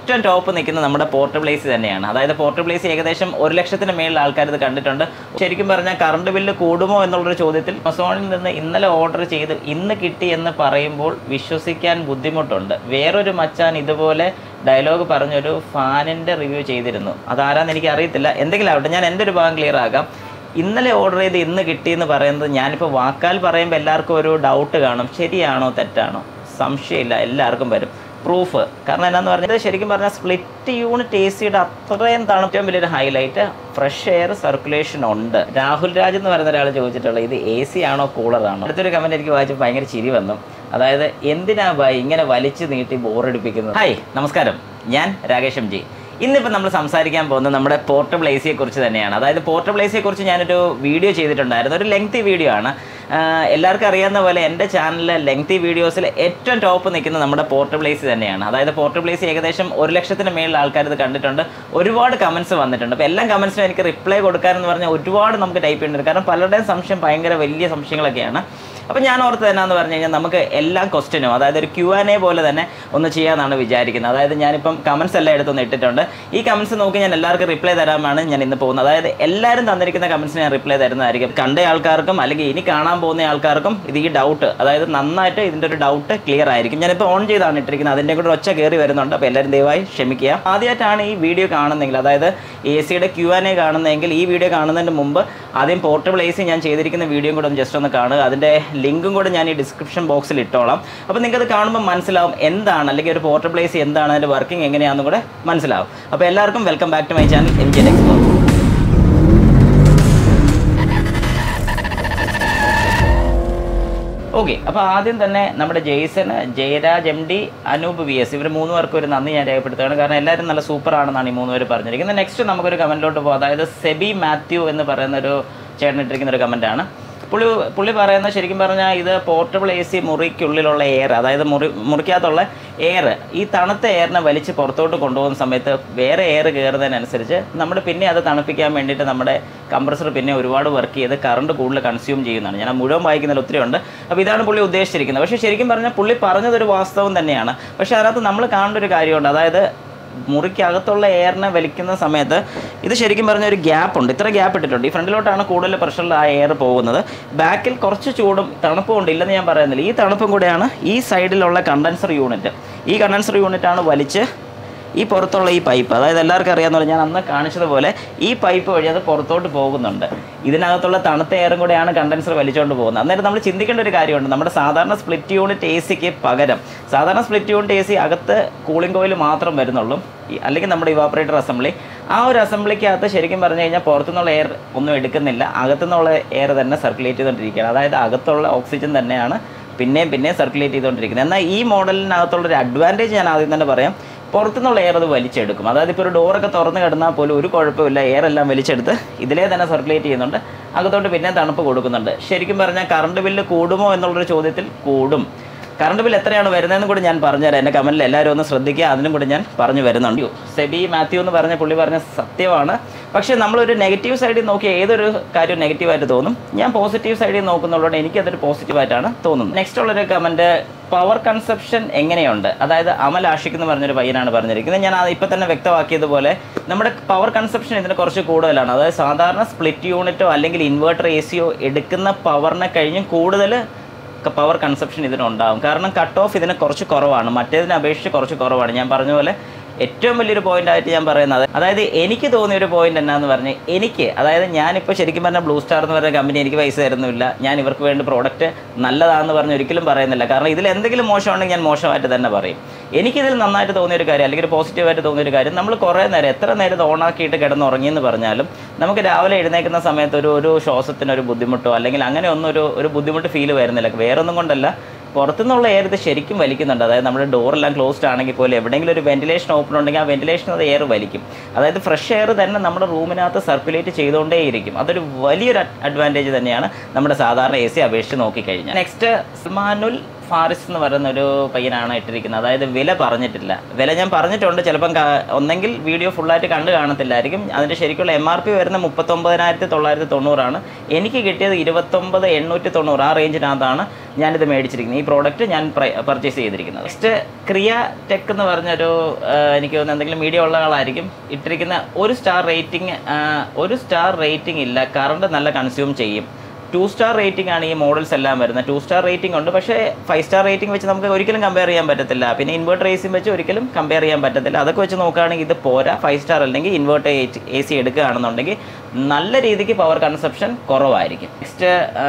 ഏറ്റവും ടോപ്പ് നിൽക്കുന്ന നമ്മുടെ പോർട്ടബിൾ എ സി തന്നെയാണ് അതായത് പോർട്ടബിൾ എ സി ഏകദേശം ഒരു ലക്ഷത്തിന് മേളിൽ ആൾക്കാർ ഇത് കണ്ടിട്ടുണ്ട് ശരിക്കും പറഞ്ഞാൽ കറണ്ട് ബില്ല് കൂടുമോ എന്നുള്ളൊരു ചോദ്യത്തിൽ ആമസോണിൽ നിന്ന് ഇന്നലെ ഓർഡർ ചെയ്ത് ഇന്ന് കിട്ടി എന്ന് പറയുമ്പോൾ വിശ്വസിക്കാൻ ബുദ്ധിമുട്ടുണ്ട് വേറൊരു മച്ചാൻ ഇതുപോലെ ഡയലോഗ് പറഞ്ഞൊരു ഫാനിൻ്റെ റിവ്യൂ ചെയ്തിരുന്നു അതാരാന്ന് എനിക്ക് അറിയത്തില്ല എന്തെങ്കിലും ആവട്ടെ ഞാൻ എൻ്റെ ഒരു ഭാഗം ക്ലിയർ ആക്കാം ഇന്നലെ ഓർഡർ ചെയ്ത് ഇന്ന് കിട്ടിയെന്ന് പറയുന്നത് ഞാനിപ്പോൾ വാക്കാൽ പറയുമ്പോൾ എല്ലാവർക്കും ഒരു ഡൗട്ട് കാണും ശരിയാണോ തെറ്റാണോ സംശയമില്ല എല്ലാവർക്കും വരും പ്രൂഫ് കാരണം എന്നാന്ന് പറഞ്ഞത് ശരിക്കും പറഞ്ഞാൽ സ്പ്ലിറ്റ് യൂണിറ്റ് എ സിയുടെ അത്രയും തണുപ്പ് ഏറ്റവും വലിയൊരു ഹൈലൈറ്റ് ഫ്രഷ് എയർ സർക്കുലേഷൻ ഉണ്ട് രാഹുൽ രാജ് എന്ന് പറയുന്ന ഒരാൾ ചോദിച്ചിട്ടുള്ളത് ഇത് എ സി ആണോ കൂളറാണോ അടുത്തൊരു കമൻറ്റ് എനിക്ക് വായിച്ച് ഭയങ്കര ചിരി വന്നു അതായത് എന്തിനാ ബായ് ഇങ്ങനെ വലിച്ചു നീട്ടി ബോറടിപ്പിക്കുന്നത് ഹായ് നമസ്കാരം ഞാൻ രാകേഷ് എം ജി ഇന്നിപ്പോൾ നമ്മൾ സംസാരിക്കാൻ പോകുന്നത് നമ്മുടെ പോർട്ടബിൾ എ സിയെ കുറിച്ച് തന്നെയാണ് അതായത് പോർട്ടബിൾ എ സിയെ കുറിച്ച് ഞാനൊരു വീഡിയോ ചെയ്തിട്ടുണ്ടായിരുന്നു ഒരു ലെങ്തി വീഡിയോ ആണ് ആഹ് എല്ലാവർക്കും അറിയാവുന്ന പോലെ എൻ്റെ ചാനലിലെ ലെങ്തി വീഡിയോസിൽ ഏറ്റവും ടോപ്പ് നിൽക്കുന്ന നമ്മുടെ പോർട്ടബിൾ എ സി തന്നെയാണ് അതായത് പോർട്ടബിൾ എ സി ഏകദേശം ഒരു ലക്ഷത്തിന് മേളിൽ ആൾക്കാർ ഇത് കണ്ടിട്ടുണ്ട് ഒരുപാട് കമൻസ് വന്നിട്ടുണ്ട് അപ്പോൾ എല്ലാ കമൻസിനും എനിക്ക് റിപ്ലൈ കൊടുക്കാനെന്ന് പറഞ്ഞാൽ ഒരുപാട് നമുക്ക് ടൈപ്പ് ചെയ്യുന്നുണ്ട് കാരണം പലരുടെയും സംശയം ഭയങ്കര വലിയ സംശയങ്ങളൊക്കെയാണ് അപ്പോൾ ഞാൻ ഓർത്ത് എന്നാന്ന് പറഞ്ഞു കഴിഞ്ഞാൽ നമുക്ക് എല്ലാ ക്വസ്റ്റ്യനും അതായത് ഒരു ക്യു ആൻ എ പോലെ തന്നെ ഒന്ന് ചെയ്യാമെന്നാണ് വിചാരിക്കുന്നത് അതായത് ഞാനിപ്പം കമൻസ് എല്ലാം എടുത്തൊന്ന് ഇട്ടിട്ടുണ്ട് ഈ കമൻസ് നോക്കി ഞാൻ എല്ലാവർക്കും റിപ്ലൈ തരാമാണ് ഞാൻ ഇന്ന് പോകുന്നത് അതായത് എല്ലാവരും തന്നിരിക്കുന്ന കമൻസിന് ഞാൻ റിപ്ലൈ തരുന്നതായിരിക്കും കണ്ട ആൾക്കാർക്കും അല്ലെങ്കിൽ ഇനി കാണാൻ പോകുന്ന ആൾക്കാർക്കും ഇത് ഈ ഡൗട്ട് അതായത് നന്നായിട്ട് ഇതിൻ്റെ ഒരു ഡൗട്ട് ക്ലിയർ ആയിരിക്കും ഞാനിപ്പോൾ ഓൺ ചെയ്താണ് ഇട്ടിരിക്കുന്നത് അതിൻ്റെ കൂടെ ഒച്ച കയറി വരുന്നുണ്ട് അപ്പോൾ എല്ലാവരും ദയവായി ക്ഷമിക്കുക ആദ്യമായിട്ടാണ് ഈ വീഡിയോ കാണുന്നതെങ്കിൽ അതായത് എ സിയുടെ ക്യു ആൻ എ കാണുന്നതെങ്കിൽ ഈ വീഡിയോ കാണുന്നതിന് മുമ്പ് ആദ്യം പോർട്ടബിൾ എ സി ഞാൻ ചെയ്തിരിക്കുന്ന വീഡിയോ കൂടെ ഒന്ന് ജസ്റ്റ് ഒന്ന് കാണുക അതിൻ്റെ ലിങ്കും കൂടെ ഞാൻ ഈ ഡിസ്ക്രിപ്ഷൻ ബോക്സിൽ ഇട്ടോളാം അപ്പോൾ നിങ്ങൾക്ക് അത് കാണുമ്പോൾ മനസ്സിലാവും എന്താണ് അല്ലെങ്കിൽ ഒരു പോർട്ടബിൾ എ സി എന്താണ് അതിൻ്റെ വർക്കിംഗ് എങ്ങനെയാണെന്നും കൂടെ മനസ്സിലാവും അപ്പോൾ എല്ലാവർക്കും welcome back to my channel M G explore okay അപ്പോൾ ആദ്യം തന്നെ നമ്മുടെ Jaison Jayaraj M D Anoop V S ഇവർ മൂന്ന് പേർക്കും ഒരു നന്ദി ഞാൻ രേഖപ്പെടുത്തുകയാണ് കാരണം എല്ലാവരും നല്ല സൂപ്പർ ആണെന്നാണ് ഈ മൂന്ന് പേര് പറഞ്ഞിരിക്കുന്നത് നെക്സ്റ്റ് നമുക്കൊരു കമൻറ്റിലോട്ട് പോകാം അതായത് സെബി മാത്യു എന്ന് പറയുന്ന ഒരു ചേട്ടൻ ഇട്ടിരിക്കുന്ന ഒരു കമൻറ്റാണ് പുള്ളി പുള്ളി പറയുന്നത് ശരിക്കും പറഞ്ഞാൽ ഇത് പോർട്ടബിൾ എ സി മുറിക്കുള്ളിലുള്ള എയർ അതായത് മുറി മുറിക്കകത്തുള്ള എയർ ഈ തണുത്ത എയറിനെ വലിച്ച് പുറത്തോട്ട് കൊണ്ടുപോകുന്ന സമയത്ത് വേറെ എയർ കയറുന്നതിനനുസരിച്ച് നമ്മൾ പിന്നെ അത് തണുപ്പിക്കാൻ വേണ്ടിയിട്ട് നമ്മുടെ കംപ്രസർ പിന്നെ ഒരുപാട് വർക്ക് ചെയ്ത് കറണ്ട് കൂടുതൽ കൺസ്യൂം ചെയ്യുന്നതാണ് ഞാൻ ആ മുഴുവൻ വായിക്കുന്നതിൽ ഒത്തിരി ഉണ്ട് അപ്പോൾ ഇതാണ് പുള്ളി ഉദ്ദേശിച്ചിരിക്കുന്നത് പക്ഷേ ശരിക്കും പറഞ്ഞാൽ പുള്ളി പറഞ്ഞതൊരു വാസ്തവം തന്നെയാണ് പക്ഷേ അതിനകത്ത് നമ്മൾ കാണേണ്ട ഒരു കാര്യമുണ്ട് അതായത് മുറിക്കകത്തുള്ള എയറിനെ വലിക്കുന്ന സമയത്ത് ഇത് ശരിക്കും പറഞ്ഞ ഒരു ഗ്യാപ്പ് ഉണ്ട് ഇത്ര ഗ്യാപ്പ് ഇട്ടിട്ടുണ്ട് ഈ ഫ്രണ്ടിലോട്ടാണ് കൂടുതൽ പ്രഷറിൽ ആ എയർ പോകുന്നത് ബാക്കിൽ കുറച്ച് ചൂടും തണുപ്പും ഉണ്ട് ഇല്ലെന്ന് ഞാൻ പറയുന്നില്ല ഈ തണുപ്പും കൂടെയാണ് ഈ സൈഡിലുള്ള കണ്ടൻസർ യൂണിറ്റ് ഈ കണ്ടൻസർ യൂണിറ്റാണ് വലിച്ച് ഈ പുറത്തുള്ള ഈ പൈപ്പ് അതായത് എല്ലാവർക്കും അറിയാവുന്ന പോലെ ഞാൻ അന്ന് കാണിച്ചതുപോലെ ഈ പൈപ്പ് വഴി അത് പുറത്തോട്ട് പോകുന്നുണ്ട് ഇതിനകത്തുള്ള തണുത്ത എയറും കൂടെയാണ് കണ്ടൻസർ വലിച്ചുകൊണ്ട് പോകുന്നത് അന്നേരം നമ്മൾ ചിന്തിക്കേണ്ട ഒരു കാര്യമുണ്ട് നമ്മുടെ സാധാരണ സ്പ്ലിറ്റ് യൂണിറ്റ് എ സിക്ക് പകരം സാധാരണ സ്പ്ലിറ്റ് യൂണിറ്റ് എ സി അകത്ത് കൂളിംഗ് കോയിൽ മാത്രം വരുന്നുള്ളൂ ഈ- അല്ലെങ്കിൽ നമ്മുടെ ഇവാപ്പറേറ്റർ അസംബ്ലി ആ ഒരു അസംബ്ലിക്കകത്ത് ശരിക്കും പറഞ്ഞു കഴിഞ്ഞാൽ പുറത്തുനിന്നുള്ള എയർ ഒന്നും എടുക്കുന്നില്ല അകത്തുനിന്നുള്ള എയർ തന്നെ സർക്കുലേറ്റ് ചെയ്തുകൊണ്ടിരിക്കുകയാണ് അതായത് അകത്തുള്ള ഓക്സിജൻ തന്നെയാണ് പിന്നെയും പിന്നെയും സർക്കുലേറ്റ് ചെയ്തുകൊണ്ടിരിക്കുന്നത് എന്നാൽ ഈ മോഡലിനകത്തുള്ള ഒരു അഡ്വാൻറ്റേജ് ഞാൻ ആദ്യം തന്നെ പറയാം പുറത്തുനിന്നുള്ള എയർ അത് വലിച്ചെടുക്കും അതായത് ഇപ്പോൾ ഒരു ഡോറൊക്കെ തുറന്ന് കിടന്നാൽ പോലും ഒരു കുഴപ്പമില്ല എയർ എല്ലാം വലിച്ചെടുത്ത് ഇതിലേ തന്നെ സർക്കുലേറ്റ് ചെയ്യുന്നുണ്ട് അകത്തോട്ട് പിന്നെ തണുപ്പ് കൊടുക്കുന്നുണ്ട് ശരിക്കും പറഞ്ഞാൽ കറണ്ട് ബില്ല് കൂടുമോ എന്നുള്ളൊരു ചോദ്യത്തിൽ കൂടും കറണ്ട് ബിൽ എത്രയാണ് വരുന്നതെന്ന് കൂടി ഞാൻ പറഞ്ഞുതരാം എൻ്റെ കമൻറ്റിൽ എല്ലാവരും ഒന്ന് ശ്രദ്ധിക്കുക അതിനും കൂടി ഞാൻ പറഞ്ഞു വരുന്നുണ്ട് സെബി മാത്യു എന്ന് പറഞ്ഞ പുള്ളി പറഞ്ഞ സത്യമാണ് പക്ഷേ നമ്മളൊരു നെഗറ്റീവ് സൈഡിൽ നോക്കി ഏതൊരു കാര്യം നെഗറ്റീവായിട്ട് തോന്നും ഞാൻ പോസിറ്റീവ് സൈഡിൽ നോക്കുന്നുള്ളതുകൊണ്ട് എനിക്കതൊരു പോസിറ്റീവായിട്ടാണ് തോന്നുന്നത് നെക്സ്റ്റ് ഉള്ളൊരു കമൻറ്റ് പവർ കൺസപ്ഷൻ എങ്ങനെയുണ്ട് അതായത് അമൽ ആഷിഖ് എന്ന് പറഞ്ഞൊരു പയ്യനാണ് പറഞ്ഞിരിക്കുന്നത് ഞാൻ അത് ഇപ്പം തന്നെ വ്യക്തമാക്കിയതുപോലെ നമ്മുടെ പവർ കൺസപ്ഷൻ ഇതിന് കുറച്ച് കൂടുതലാണ് അതായത് സാധാരണ സ്പ്ലിറ്റ് യൂണിറ്റോ അല്ലെങ്കിൽ ഇൻവേർട്ടർ എ സിയോ എടുക്കുന്ന പവറിനെ കഴിഞ്ഞും കൂടുതൽ പവർ കൺസപ്ഷൻ ഇതിനുണ്ടാകും കാരണം കട്ട് ഓഫ് ഇതിന് കുറച്ച് കുറവാണ് മറ്റേതിനെ അപേക്ഷിച്ച് കുറച്ച് കുറവാണ് ഞാൻ പറഞ്ഞ പോലെ ഏറ്റവും വലിയൊരു പോയിന്റ് ആയിട്ട് ഞാൻ പറയുന്നത് അതായത് എനിക്ക് തോന്നിയ ഒരു പോയിന്റ് എന്നാന്ന് പറഞ്ഞ് എനിക്ക് അതായത് ഞാനിപ്പോൾ ശരിക്കും പറഞ്ഞാൽ ബ്ലൂ സ്റ്റാർ എന്ന് പറയുന്ന കമ്പനി എനിക്ക് പൈസ തരുന്നില്ല ഞാൻ ഇവർക്ക് വേണ്ടി പ്രോഡക്റ്റ് നല്ലതാണെന്ന് പറഞ്ഞ് ഒരിക്കലും പറയുന്നില്ല കാരണം ഇതിൽ എന്തെങ്കിലും മോശമുണ്ടെങ്കിൽ ഞാൻ മോശമായിട്ട് തന്നെ പറയും എനിക്കിതിൽ നന്നായിട്ട് തോന്നിയ ഒരു കാര്യം അല്ലെങ്കിൽ ഒരു പോസിറ്റീവായിട്ട് തോന്നിയ ഒരു കാര്യം നമ്മൾ കുറേ നേരം എത്ര നേരം ഇത് ഓണാക്കിയിട്ട് കിടന്നുറങ്ങിയെന്ന് പറഞ്ഞാലും നമുക്ക് രാവിലെ എഴുന്നേൽക്കുന്ന സമയത്ത് ഒരു ഒരു ശ്വാസത്തിന് ഒരു ബുദ്ധിമുട്ടോ അല്ലെങ്കിൽ അങ്ങനെ ഒന്നും ഒരു ഒരു ബുദ്ധിമുട്ട് ഫീൽ വരുന്നില്ല വേറൊന്നും കൊണ്ടല്ല പുറത്തുനിന്നുള്ള എയർ ഇത് ശരിക്കും വലിക്കുന്നുണ്ട് അതായത് നമ്മുടെ ഡോറെല്ലാം ക്ലോസ്ഡ് ആണെങ്കിൽ പോലും എവിടെയെങ്കിലും ഒരു വെന്റിലേഷൻ ഓപ്പൺ ഉണ്ടെങ്കിൽ ആ വെന്റിലേഷൻ അത് എയർ വലിക്കും അതായത് ഫ്രഷ് എയർ തന്നെ നമ്മുടെ റൂമിനകത്ത് സർക്കുലേറ്റ് ചെയ്തുകൊണ്ടേയിരിക്കും അതൊരു വലിയൊരു അഡ്വാൻറ്റേജ് തന്നെയാണ് നമ്മുടെ സാധാരണ എ സി അപേക്ഷിച്ച് നോക്കിക്കഴിഞ്ഞാൽ നെക്സ്റ്റ് സൽമാനുൽ ഫാറിസ് എന്ന് പറയുന്ന ഒരു പയ്യനാണ് ഇട്ടിരിക്കുന്നത് അതായത് വില പറഞ്ഞിട്ടില്ല വില ഞാൻ പറഞ്ഞിട്ടുണ്ട് ചിലപ്പം കാ- ഒന്നെങ്കിൽ വീഡിയോ ഫുള്ളായിട്ട് കണ്ടു കാണത്തില്ലായിരിക്കും അതിൻ്റെ ശരിക്കുള്ള എം ആർ പി വരുന്ന മുപ്പത്തൊമ്പതിനായിരത്തി തൊള്ളായിരത്തി തൊണ്ണൂറാണ് എനിക്ക് കിട്ടിയത് ഇരുപത്തൊമ്പത് എണ്ണൂറ്റി തൊണ്ണൂറ് ആ റേഞ്ചിനകത്താണ് ഞാനിത് മേടിച്ചിരിക്കുന്നത് ഈ പ്രോഡക്റ്റ് ഞാൻ പർച്ചേസ് ചെയ്തിരിക്കുന്നത് നെക്സ്റ്റ് ക്രിയ ടെക് എന്ന് പറഞ്ഞൊരു ആ, എനിക്ക് തോന്നുന്നു എന്തെങ്കിലും മീഡിയ ഉള്ള ആളായിരിക്കും ഇട്ടിരിക്കുന്ന ഒരു സ്റ്റാർ റേറ്റിംഗ് ഒരു സ്റ്റാർ റേറ്റിംഗ് ഇല്ല കറണ്ട് നല്ല കൺസ്യൂം ചെയ്യും ടു സ്റ്റാർ റേറ്റിംഗ് ആണ് ഈ മോഡൽസ് എല്ലാം വരുന്നത് ടു സ്റ്റാർ റേറ്റിംഗ് ഉണ്ട് പക്ഷേ ഫൈവ് സ്റ്റാർ റേറ്റിംഗ് വെച്ച് നമുക്ക് ഒരിക്കലും കമ്പയർ ചെയ്യാൻ പറ്റത്തില്ല പിന്നെ ഇൻവേർട്ടർ എ സിയും വെച്ച് ഒരിക്കലും കമ്പയർ ചെയ്യാൻ പറ്റത്തില്ല അതൊക്കെ വെച്ച് നോക്കുകയാണെങ്കിൽ ഇത് പോരാ ഫൈവ് സ്റ്റാർ അല്ലെങ്കിൽ ഇൻവേർട്ടർ എ സി എടുക്കുകയാണെന്നുണ്ടെങ്കിൽ നല്ല രീതിക്ക് പവർ കൺസപ്ഷൻ കുറവായിരിക്കും നെക്സ്റ്റ്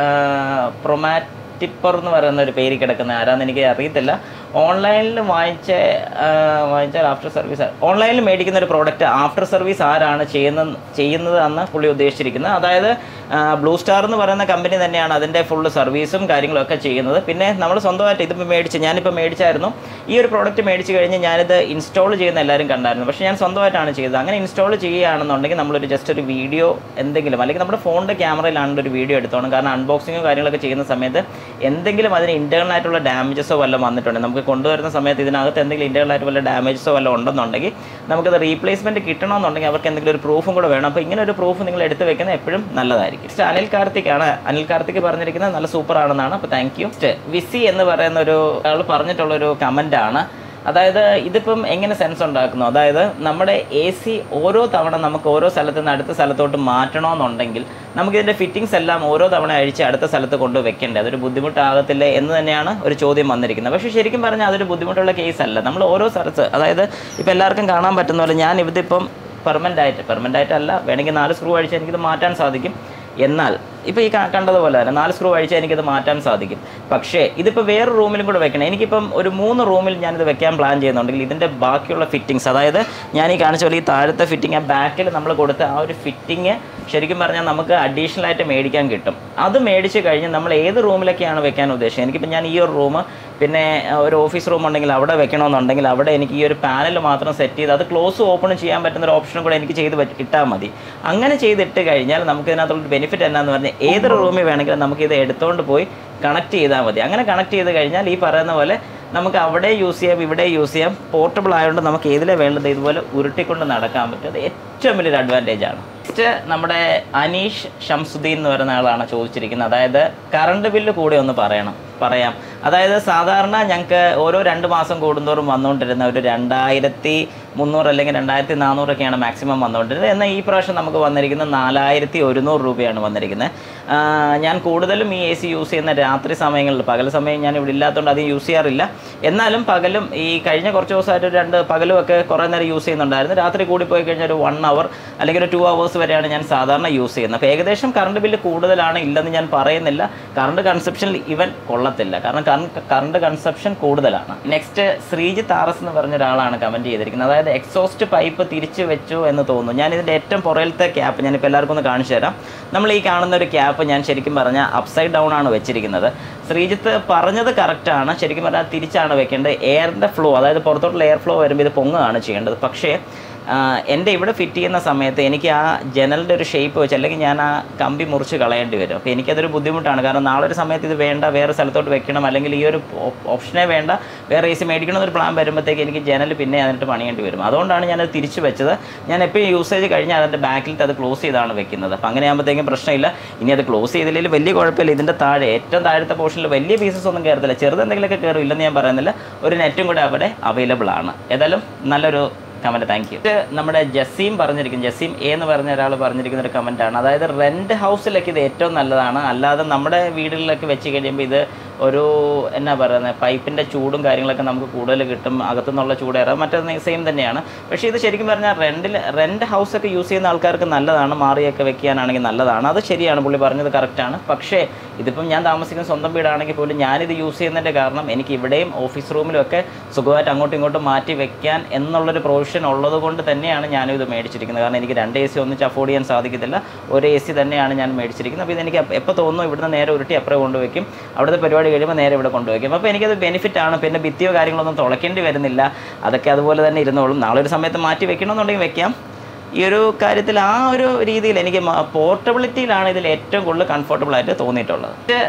പ്രൊമാറ്റിപ്പർ എന്ന് പറയുന്ന ഒരു പേര് കിടക്കുന്ന ആരാന്ന് എനിക്ക് അറിയത്തില്ല ഓൺലൈനിൽ വാങ്ങിച്ച ആ, വാങ്ങിച്ചാൽ ആഫ്റ്റർ സർവീസ് ഓൺലൈനിൽ മേടിക്കുന്ന ഒരു പ്രോഡക്റ്റ് ആഫ്റ്റർ സർവീസ് ആരാണ് ചെയ്യുന്നത് ചെയ്യുന്നത് എന്ന് പുള്ളി ഉദ്ദേശിച്ചിരിക്കുന്നത് അതായത് ബ്ലൂ സ്റ്റാർ എന്ന് പറയുന്ന കമ്പനി തന്നെയാണ് അതിൻ്റെ ഫുള്ള് സർവീസും കാര്യങ്ങളൊക്കെ ചെയ്യുന്നത് പിന്നെ നമ്മൾ സ്വന്തമായിട്ട് ഇതിപ്പോൾ മേടിച്ച് ഞാനിപ്പോൾ മേടിച്ചായിരുന്നു ഈ ഒരു പ്രോഡക്റ്റ് മേടിച്ച് കഴിഞ്ഞ് ഞാനിത് ഇൻസ്റ്റാൾ ചെയ്യുന്ന എല്ലാവരും കണ്ടായിരുന്നു പക്ഷേ ഞാൻ സ്വന്തമായിട്ടാണ് ചെയ്തത് അങ്ങനെ ഇൻസ്റ്റാൾ ചെയ്യുകയാണെന്നുണ്ടെങ്കിൽ നമ്മളൊരു ജസ്റ്റ് ഒരു വീഡിയോ എന്തെങ്കിലും അല്ലെങ്കിൽ നമ്മുടെ ഫോണിൻ്റെ ക്യാമറയിലാണ് ഒരു വീഡിയോ എടുത്തോണം കാരണം അൺബോക്സിങ്ങും കാര്യങ്ങളൊക്കെ ചെയ്യുന്ന സമയത്ത് എന്തെങ്കിലും അതിന് ഇൻറ്റേർണൽ ആയിട്ടുള്ള ഡാമേജസോ വല്ലതും വന്നിട്ടുണ്ടെങ്കിൽ നമുക്ക് കൊണ്ടുവരുന്ന സമയത്ത് ഇതിനകത്ത് എന്തെങ്കിലും ഇൻറ്റേർണൽ ആയിട്ട് വല്ല ഡാമേജസോ വല്ലതും ഉണ്ടെന്നുണ്ടെങ്കിൽ നമുക്കത് റീപ്ലേസ്മെൻറ്റ് കിട്ടണമെന്നുണ്ടെങ്കിൽ അവർക്ക് എന്തെങ്കിലും ഒരു പ്രൂഫും കൂടെ വേണം അപ്പോൾ ഇങ്ങനെ ഒരു പ്രൂഫ് നിങ്ങൾ എടുത്ത് വെക്കുന്നത് എപ്പോഴും നല്ലതായിരിക്കും Next അനിൽ കാർത്തിക് ആണ് അനിൽ കാർത്തിക് പറഞ്ഞിരിക്കുന്നത് നല്ല സൂപ്പർ ആണെന്നാണ് അപ്പോൾ താങ്ക് യു വിസി എന്ന് പറയുന്ന ഒരു ആൾ പറഞ്ഞിട്ടുള്ള ഒരു കമൻ്റ് ആണ് അതായത് ഇതിപ്പം എങ്ങനെ സെൻസ് ഉണ്ടാക്കുന്നു അതായത് നമ്മുടെ എ സി ഓരോ തവണ നമുക്ക് ഓരോ സ്ഥലത്ത് നിന്ന് അടുത്ത സ്ഥലത്തോട്ട് മാറ്റണമെന്നുണ്ടെങ്കിൽ നമുക്കിതിൻ്റെ ഫിറ്റിങ്സ് എല്ലാം ഓരോ തവണ അഴിച്ച് അടുത്ത സ്ഥലത്ത് കൊണ്ട് വെക്കേണ്ടത് അതൊരു ബുദ്ധിമുട്ടാകത്തില്ലേ എന്ന് തന്നെയാണ് ഒരു ചോദ്യം വന്നിരിക്കുന്നത് പക്ഷേ ശരിക്കും പറഞ്ഞാൽ അതൊരു ബുദ്ധിമുട്ടുള്ള കേസ് അല്ല നമ്മൾ ഓരോ സ്ഥലത്ത് അതായത് ഇപ്പോൾ എല്ലാവർക്കും കാണാൻ പറ്റുന്ന പോലെ ഞാൻ ഇതിപ്പം പെർമനൻ്റ് ആയിട്ട് പെർമനൻ്റ് ആയിട്ടല്ല വേണമെങ്കിൽ നാല് സ്ക്രൂ അഴിച്ച് എനിക്കിത് മാറ്റാൻ സാധിക്കും എന്നാൽ ഇപ്പോൾ ഈ ക- കണ്ടതുപോലെ തന്നെ നാല് സ്ക്രൂ അഴിച്ചാൽ എനിക്കത് മാറ്റാൻ സാധിക്കും പക്ഷേ ഇതിപ്പോൾ വേറെ റൂമിലും കൂടെ വെക്കണം എനിക്കിപ്പം ഒരു മൂന്ന് റൂമിൽ ഞാനിത് വെക്കാൻ പ്ലാൻ ചെയ്യുന്നുണ്ടെങ്കിൽ ഇതിൻ്റെ ബാക്കിയുള്ള ഫിറ്റിങ്സ് അതായത് ഞാൻ ഈ കാണിച്ച പോലെ ഈ താഴത്തെ ഫിറ്റിംഗ് ആ ബാക്കിൽ നമ്മൾ കൊടുത്ത ആ ഒരു ഫിറ്റിങ് ശരിക്കും പറഞ്ഞാൽ നമുക്ക് അഡീഷണൽ ആയിട്ട് മേടിക്കാൻ കിട്ടും അത് മേടിച്ച് കഴിഞ്ഞ് നമ്മൾ ഏത് റൂമിലൊക്കെയാണ് വെക്കാൻ ഉദ്ദേശിച്ചത് എനിക്കിപ്പോൾ ഞാൻ ഈ ഒരു റൂം പിന്നെ അഹ്, ഒരു ഓഫീസ് റൂം ഉണ്ടെങ്കിൽ അവിടെ വെക്കണമെന്നുണ്ടെങ്കിൽ അവിടെ എനിക്ക് ഈ ഒരു പാനൽ മാത്രം സെറ്റ് ചെയ്ത് അത് ക്ലോസ് ഓപ്പൺ ചെയ്യാൻ പറ്റുന്ന ഒരു ഓപ്ഷനും കൂടെ എനിക്ക് ചെയ്ത് പറ്റി- ഇട്ടാൽ മതി അങ്ങനെ ചെയ്തിട്ട് കഴിഞ്ഞാൽ നമുക്ക് ഇതിനകത്തുള്ള ബെനിഫിറ്റ് എന്നാന്ന് പറഞ്ഞാൽ ഏതൊരു റൂമിൽ വേണമെങ്കിലും നമുക്ക് ഇത് എടുത്തുകൊണ്ട് പോയി കണക്ട് ചെയ്താൽ മതി അങ്ങനെ കണക്ട് ചെയ്ത് കഴിഞ്ഞാൽ ഈ പറയുന്ന പോലെ നമുക്ക് അവിടെ യൂസ് ചെയ്യാം ഇവിടെ യൂസ് ചെയ്യാം പോർട്ടബിൾ ആയതുകൊണ്ട് നമുക്ക് ഏതിലെ വേണ്ടത് ഇതുപോലെ ഉരുട്ടിക്കൊണ്ട് നടക്കാൻ പറ്റും അത് ഏറ്റവും വലിയൊരു അഡ്വാൻറ്റേജ് ആണ് നെക്സ്റ്റ് നമ്മുടെ അനീഷ് ഷംസുദ്ദീൻ എന്ന് പറയുന്ന ആളാണ് ചോദിച്ചിരിക്കുന്നത് അതായത് കറണ്ട് ബില്ല് കൂടി ഒന്ന് പറയണം പറയാം അതായത് സാധാരണ ഞങ്ങൾക്ക് ഓരോ രണ്ട് മാസം കൂടുന്തോറും വന്നുകൊണ്ടിരുന്ന ഒരു രണ്ടായിരത്തി മുന്നൂറ് അല്ലെങ്കിൽ രണ്ടായിരത്തി നാനൂറൊക്കെയാണ് മാക്സിമം വന്നുകൊണ്ടിരുന്നത് എന്നാൽ ഈ പ്രാവശ്യം നമുക്ക് വന്നിരിക്കുന്നത് നാലായിരത്തി ഒരുന്നൂറ് രൂപയാണ് വന്നിരിക്കുന്നത് ആ, ഞാൻ കൂടുതലും ഈ എ സി യൂസ് ചെയ്യുന്ന രാത്രി സമയങ്ങളിൽ പകൽ സമയം ഞാൻ ഇവിടെ ഇല്ലാത്തതുകൊണ്ട് അധികം യൂസ് ചെയ്യാറില്ല എന്നാലും പകലും ഈ കഴിഞ്ഞ കുറച്ച് ദിവസമായിട്ട് ഒരു രണ്ട് പകലും ഒക്കെ കുറേ നേരം യൂസ് ചെയ്യുന്നുണ്ടായിരുന്നു രാത്രി കൂടി പോയി കഴിഞ്ഞാൽ ഒരു വൺ അവർ അല്ലെങ്കിൽ ഒരു ടു അവേഴ്സ് വരെയാണ് ഞാൻ സാധാരണ യൂസ് ചെയ്യുന്നത് അപ്പോൾ ഏകദേശം കറണ്ട് ബില്ല് കൂടുതലാണ് ഇല്ലെന്ന് ഞാൻ പറയുന്നില്ല കറണ്ട് കൺസപ്ഷനിൽ ഇവൻ കൊള്ളത്തില്ല കാരണം കറണ്ട് കൺസപ്ഷൻ കൂടുതലാണ് നെക്സ്റ്റ് ശ്രീജിത്ത് ആർ എസ് എന്ന് പറഞ്ഞ ഒരാളാണ് കമൻറ്റ് ചെയ്തിരിക്കുന്നത് അതായത് എക്സോസ്റ്റ് പൈപ്പ് തിരിച്ചു വെച്ചു എന്ന് തോന്നുന്നു ഞാൻ ഇതിൻ്റെ ഏറ്റവും പുറകിലത്തെ ക്യാപ്പ് ഞാനിപ്പോൾ എല്ലാവർക്കും ഒന്ന് കാണിച്ചു തരാം നമ്മൾ ഈ കാണുന്ന ഒരു ക്യാപ്പ് ഞാൻ ശരിക്കും പറഞ്ഞാൽ അപ്സൈഡ് ഡൗൺ ആണ് വെച്ചിരിക്കുന്നത് ശ്രീജിത്ത് പറഞ്ഞത് കറക്റ്റാണ് ശരിക്കും പറഞ്ഞാൽ തിരിച്ചാണ് വെക്കേണ്ടത് എയറിൻ്റെ ഫ്ലോ അതായത് പുറത്തോട്ടുള്ള എയർ ഫ്ലോ വരുമ്പോൾ ഇത് പൊങ്ങുകയാണ് ചെയ്യേണ്ടത് പക്ഷേ ആ, എൻ്റെ ഇവിടെ ഫിറ്റ് ചെയ്യുന്ന സമയത്ത് എനിക്ക് ആ ജനലിൻ്റെ ഒരു ഷേപ്പ് വെച്ച് അല്ലെങ്കിൽ ഞാൻ ആ കമ്പി മുറിച്ച് കളയേണ്ടി വരും അപ്പോൾ എനിക്കതൊരു ബുദ്ധിമുട്ടാണ് കാരണം നാളെ ഒരു സമയത്ത് ഇത് വേണ്ട വേറെ സ്ഥലത്തോട്ട് വെക്കണം അല്ലെങ്കിൽ ഈ ഒരു ഓപ്ഷനെ വേണ്ട വേറെ എ സി മേടിക്കണം എന്നൊരു പ്ലാൻ വരുമ്പോഴത്തേക്ക് എനിക്ക് ജനൽ പിന്നെ അതിനിട്ട് പണിയേണ്ടി വരും അതുകൊണ്ടാണ് ഞാനത് തിരിച്ച് വെച്ചത് ഞാൻ എപ്പോഴും യൂസേജ് കഴിഞ്ഞാൽ അതിൻ്റെ ബാക്കിലത്തെ അത് ക്ലോസ് ചെയ്താണ് വെക്കുന്നത് അപ്പോൾ അങ്ങനെ ആകുമ്പോഴത്തേക്കും പ്രശ്നമില്ല ഇനി അത് ക്ലോസ് ചെയ്തില്ലെങ്കിൽ വലിയ കുഴപ്പമില്ല ഇതിൻ്റെ താഴെ ഏറ്റവും താഴത്തെ പോർഷനിൽ വലിയ പീസസ് ഒന്നും കയറത്തില്ല ചെറുത് എന്തെങ്കിലുമൊക്കെ കയറും ഇല്ലെന്ന് ഞാൻ പറയുന്നില്ല ഒരു നെറ്റും കൂടെ അവിടെ അവൈലബിൾ ആണ് ഏതായാലും നല്ലൊരു കമൻറ്റ് താങ്ക് യു നമ്മുടെ ജസീം പറഞ്ഞിരിക്കുന്നത് ജസീം എ എന്ന് പറഞ്ഞ ഒരാൾ പറഞ്ഞിരിക്കുന്ന ഒരു കമൻറ്റാണ് അതായത് റെൻറ്റ് ഹൗസിലൊക്കെ ഇത് ഏറ്റവും നല്ലതാണ് അല്ലാതെ നമ്മുടെ വീടുകളിലൊക്കെ വെച്ച് കഴിയുമ്പോൾ ഇത് ഒരു എന്നാ പറയുന്നത് പൈപ്പിൻ്റെ ചൂടും കാര്യങ്ങളൊക്കെ നമുക്ക് കൂടുതൽ കിട്ടും അകത്തുനിന്നുള്ള ചൂടേറെ മറ്റേത് സെയിം തന്നെയാണ് പക്ഷേ ഇത് ശരിക്കും പറഞ്ഞാൽ റെൻറ്റിൽ റെൻറ്റ് ഹൗസൊക്കെ യൂസ് ചെയ്യുന്ന ആൾക്കാർക്ക് നല്ലതാണ് മാറിയൊക്കെ വെക്കാനാണെങ്കിൽ നല്ലതാണ് അത് ശരിയാണ് പുള്ളി പറഞ്ഞത് കറക്റ്റാണ് പക്ഷേ ഇതിപ്പം ഞാൻ താമസിക്കുന്ന സ്വന്തം വീടാണെങ്കിൽ പോലും ഞാനിത് യൂസ് ചെയ്യുന്നതിൻ്റെ കാരണം എനിക്ക് ഇവിടെയും ഓഫീസ് റൂമിലും ഒക്കെ സുഖമായിട്ട് അങ്ങോട്ടും ഇങ്ങോട്ടും മാറ്റി വെക്കാൻ എന്നുള്ളൊരു പ്രൊവിഷൻ ഉള്ളത് കൊണ്ട് തന്നെയാണ് ഞാനിത് മേടിച്ചിരിക്കുന്നത് കാരണം എനിക്ക് രണ്ട് എ സി ഒന്നിച്ച് അഫോർഡ് ചെയ്യാൻ സാധിക്കത്തില്ല ഒരു എ സി തന്നെയാണ് ഞാൻ മേടിച്ചിരിക്കുന്നത് അപ്പോൾ ഇതെനിക്ക് എപ്പോൾ തോന്നുന്നു ഇവിടുന്ന് നേരെ ഉരുട്ടി അപ്പുറം കൊണ്ടുവയ്ക്കും അവിടുത്തെ പരിപാടി കഴിയുമ്പോൾ നേരെ ഇവിടെ കൊണ്ടുവയ്ക്കും അപ്പോൾ എനിക്കത് ബെനിഫിറ്റ് ആണ് പിന്നെ ഭിത്തിയോ കാര്യങ്ങളൊന്നും തുളയ്ക്കേണ്ടി വരുന്നില്ല അതൊക്കെ അതുപോലെ തന്നെ ഇരുന്നോളും നാളെ ഒരു സമയത്ത് മാറ്റി വെക്കണമെന്നുണ്ടെങ്കിൽ വെക്കാം ഈ ഒരു കാര്യത്തിൽ ആ ഒരു രീതിയിൽ എനിക്ക് പോർട്ടബിലിറ്റിയിലാണ് ഇതിൽ ഏറ്റവും കൂടുതൽ കംഫർട്ടബിൾ ആയിട്ട് തോന്നിയിട്ടുള്ളത് പക്ഷേ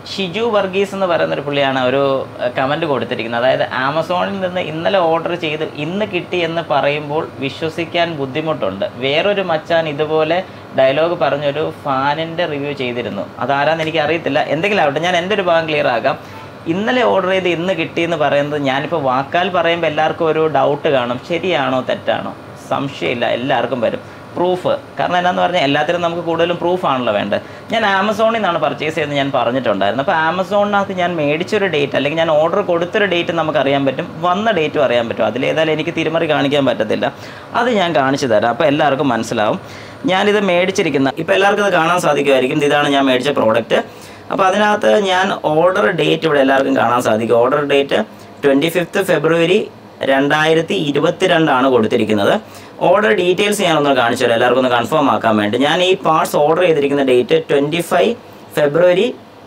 ഷിജു വർഗീസ് എന്ന് പറയുന്ന ഒരു പുള്ളിയാണ് ഒരു കമൻറ്റ് കൊടുത്തിരിക്കുന്നത് അതായത് ആമസോണിൽ നിന്ന് ഇന്നലെ ഓർഡർ ചെയ്ത് ഇന്ന് കിട്ടി എന്ന് പറയുമ്പോൾ വിശ്വസിക്കാൻ ബുദ്ധിമുട്ടുണ്ട് വേറൊരു മച്ചാൻ ഇതുപോലെ ഡയലോഗ് പറഞ്ഞൊരു ഫാനിൻ്റെ റിവ്യൂ ചെയ്തിരുന്നു അതാരാന്ന് എനിക്ക് അറിയത്തില്ല എന്തെങ്കിലും ആവട്ടെ ഞാൻ എൻ്റെ ഒരു ഭാഗം ക്ലിയർ ആക്കാം ഇന്നലെ ഓർഡർ ചെയ്ത് ഇന്ന് കിട്ടിയെന്ന് പറയുന്നത് ഞാനിപ്പോൾ വാക്കാൽ പറയുമ്പോൾ എല്ലാവർക്കും ഒരു ഡൗട്ട് കാണും ശരിയാണോ തെറ്റാണോ സംശയമില്ല എല്ലാവർക്കും വരും പ്രൂഫ് കാരണം എന്നാന്ന് പറഞ്ഞാൽ എല്ലാത്തിനും നമുക്ക് കൂടുതലും പ്രൂഫ് ആണല്ലോ വേണ്ടത് ഞാൻ ആമസോണിൽ നിന്നാണ് പർച്ചേസ് ചെയ്തത് ഞാൻ പറഞ്ഞിട്ടുണ്ടായിരുന്നു അപ്പോൾ ആമസോണിനകത്ത് ഞാൻ മേടിച്ചൊരു ഡേറ്റ് അല്ലെങ്കിൽ ഞാൻ ഓർഡർ കൊടുത്തൊരു ഡേറ്റ് നമുക്ക് അറിയാൻ പറ്റും വന്ന ഡേറ്റും അറിയാൻ പറ്റും അതിലേതായാലും എനിക്ക് തിരിമറി കാണിക്കാൻ പറ്റത്തില്ല അത് ഞാൻ കാണിച്ചു തരാം അപ്പോൾ എല്ലാവർക്കും മനസ്സിലാവും ഞാനിത് മേടിച്ചിരിക്കുന്ന ഇപ്പോൾ എല്ലാവർക്കും ഇത് കാണാൻ സാധിക്കുമായിരിക്കും ഇതാണ് ഞാൻ മേടിച്ച പ്രോഡക്റ്റ് അപ്പോൾ അതിനകത്ത് ഞാൻ ഓർഡർ ഡേറ്റ് ഇവിടെ എല്ലാവർക്കും കാണാൻ സാധിക്കും order date twenty fifth February രണ്ടായിരത്തി ഇരുപത്തിരണ്ടാണ് കൊടുത്തിരിക്കുന്നത് ഓർഡർ ഡീറ്റെയിൽസ് ഞാനൊന്ന് കാണിച്ചു തരാം എല്ലാവർക്കും ഒന്ന് കൺഫേം ആക്കാൻ വേണ്ടി ഞാൻ ഈ പാർട്സ് ഓർഡർ ചെയ്തിരിക്കുന്ന ഡേറ്റ് ട്വൻറ്റി ഫൈവ് ഫെബ്രുവരി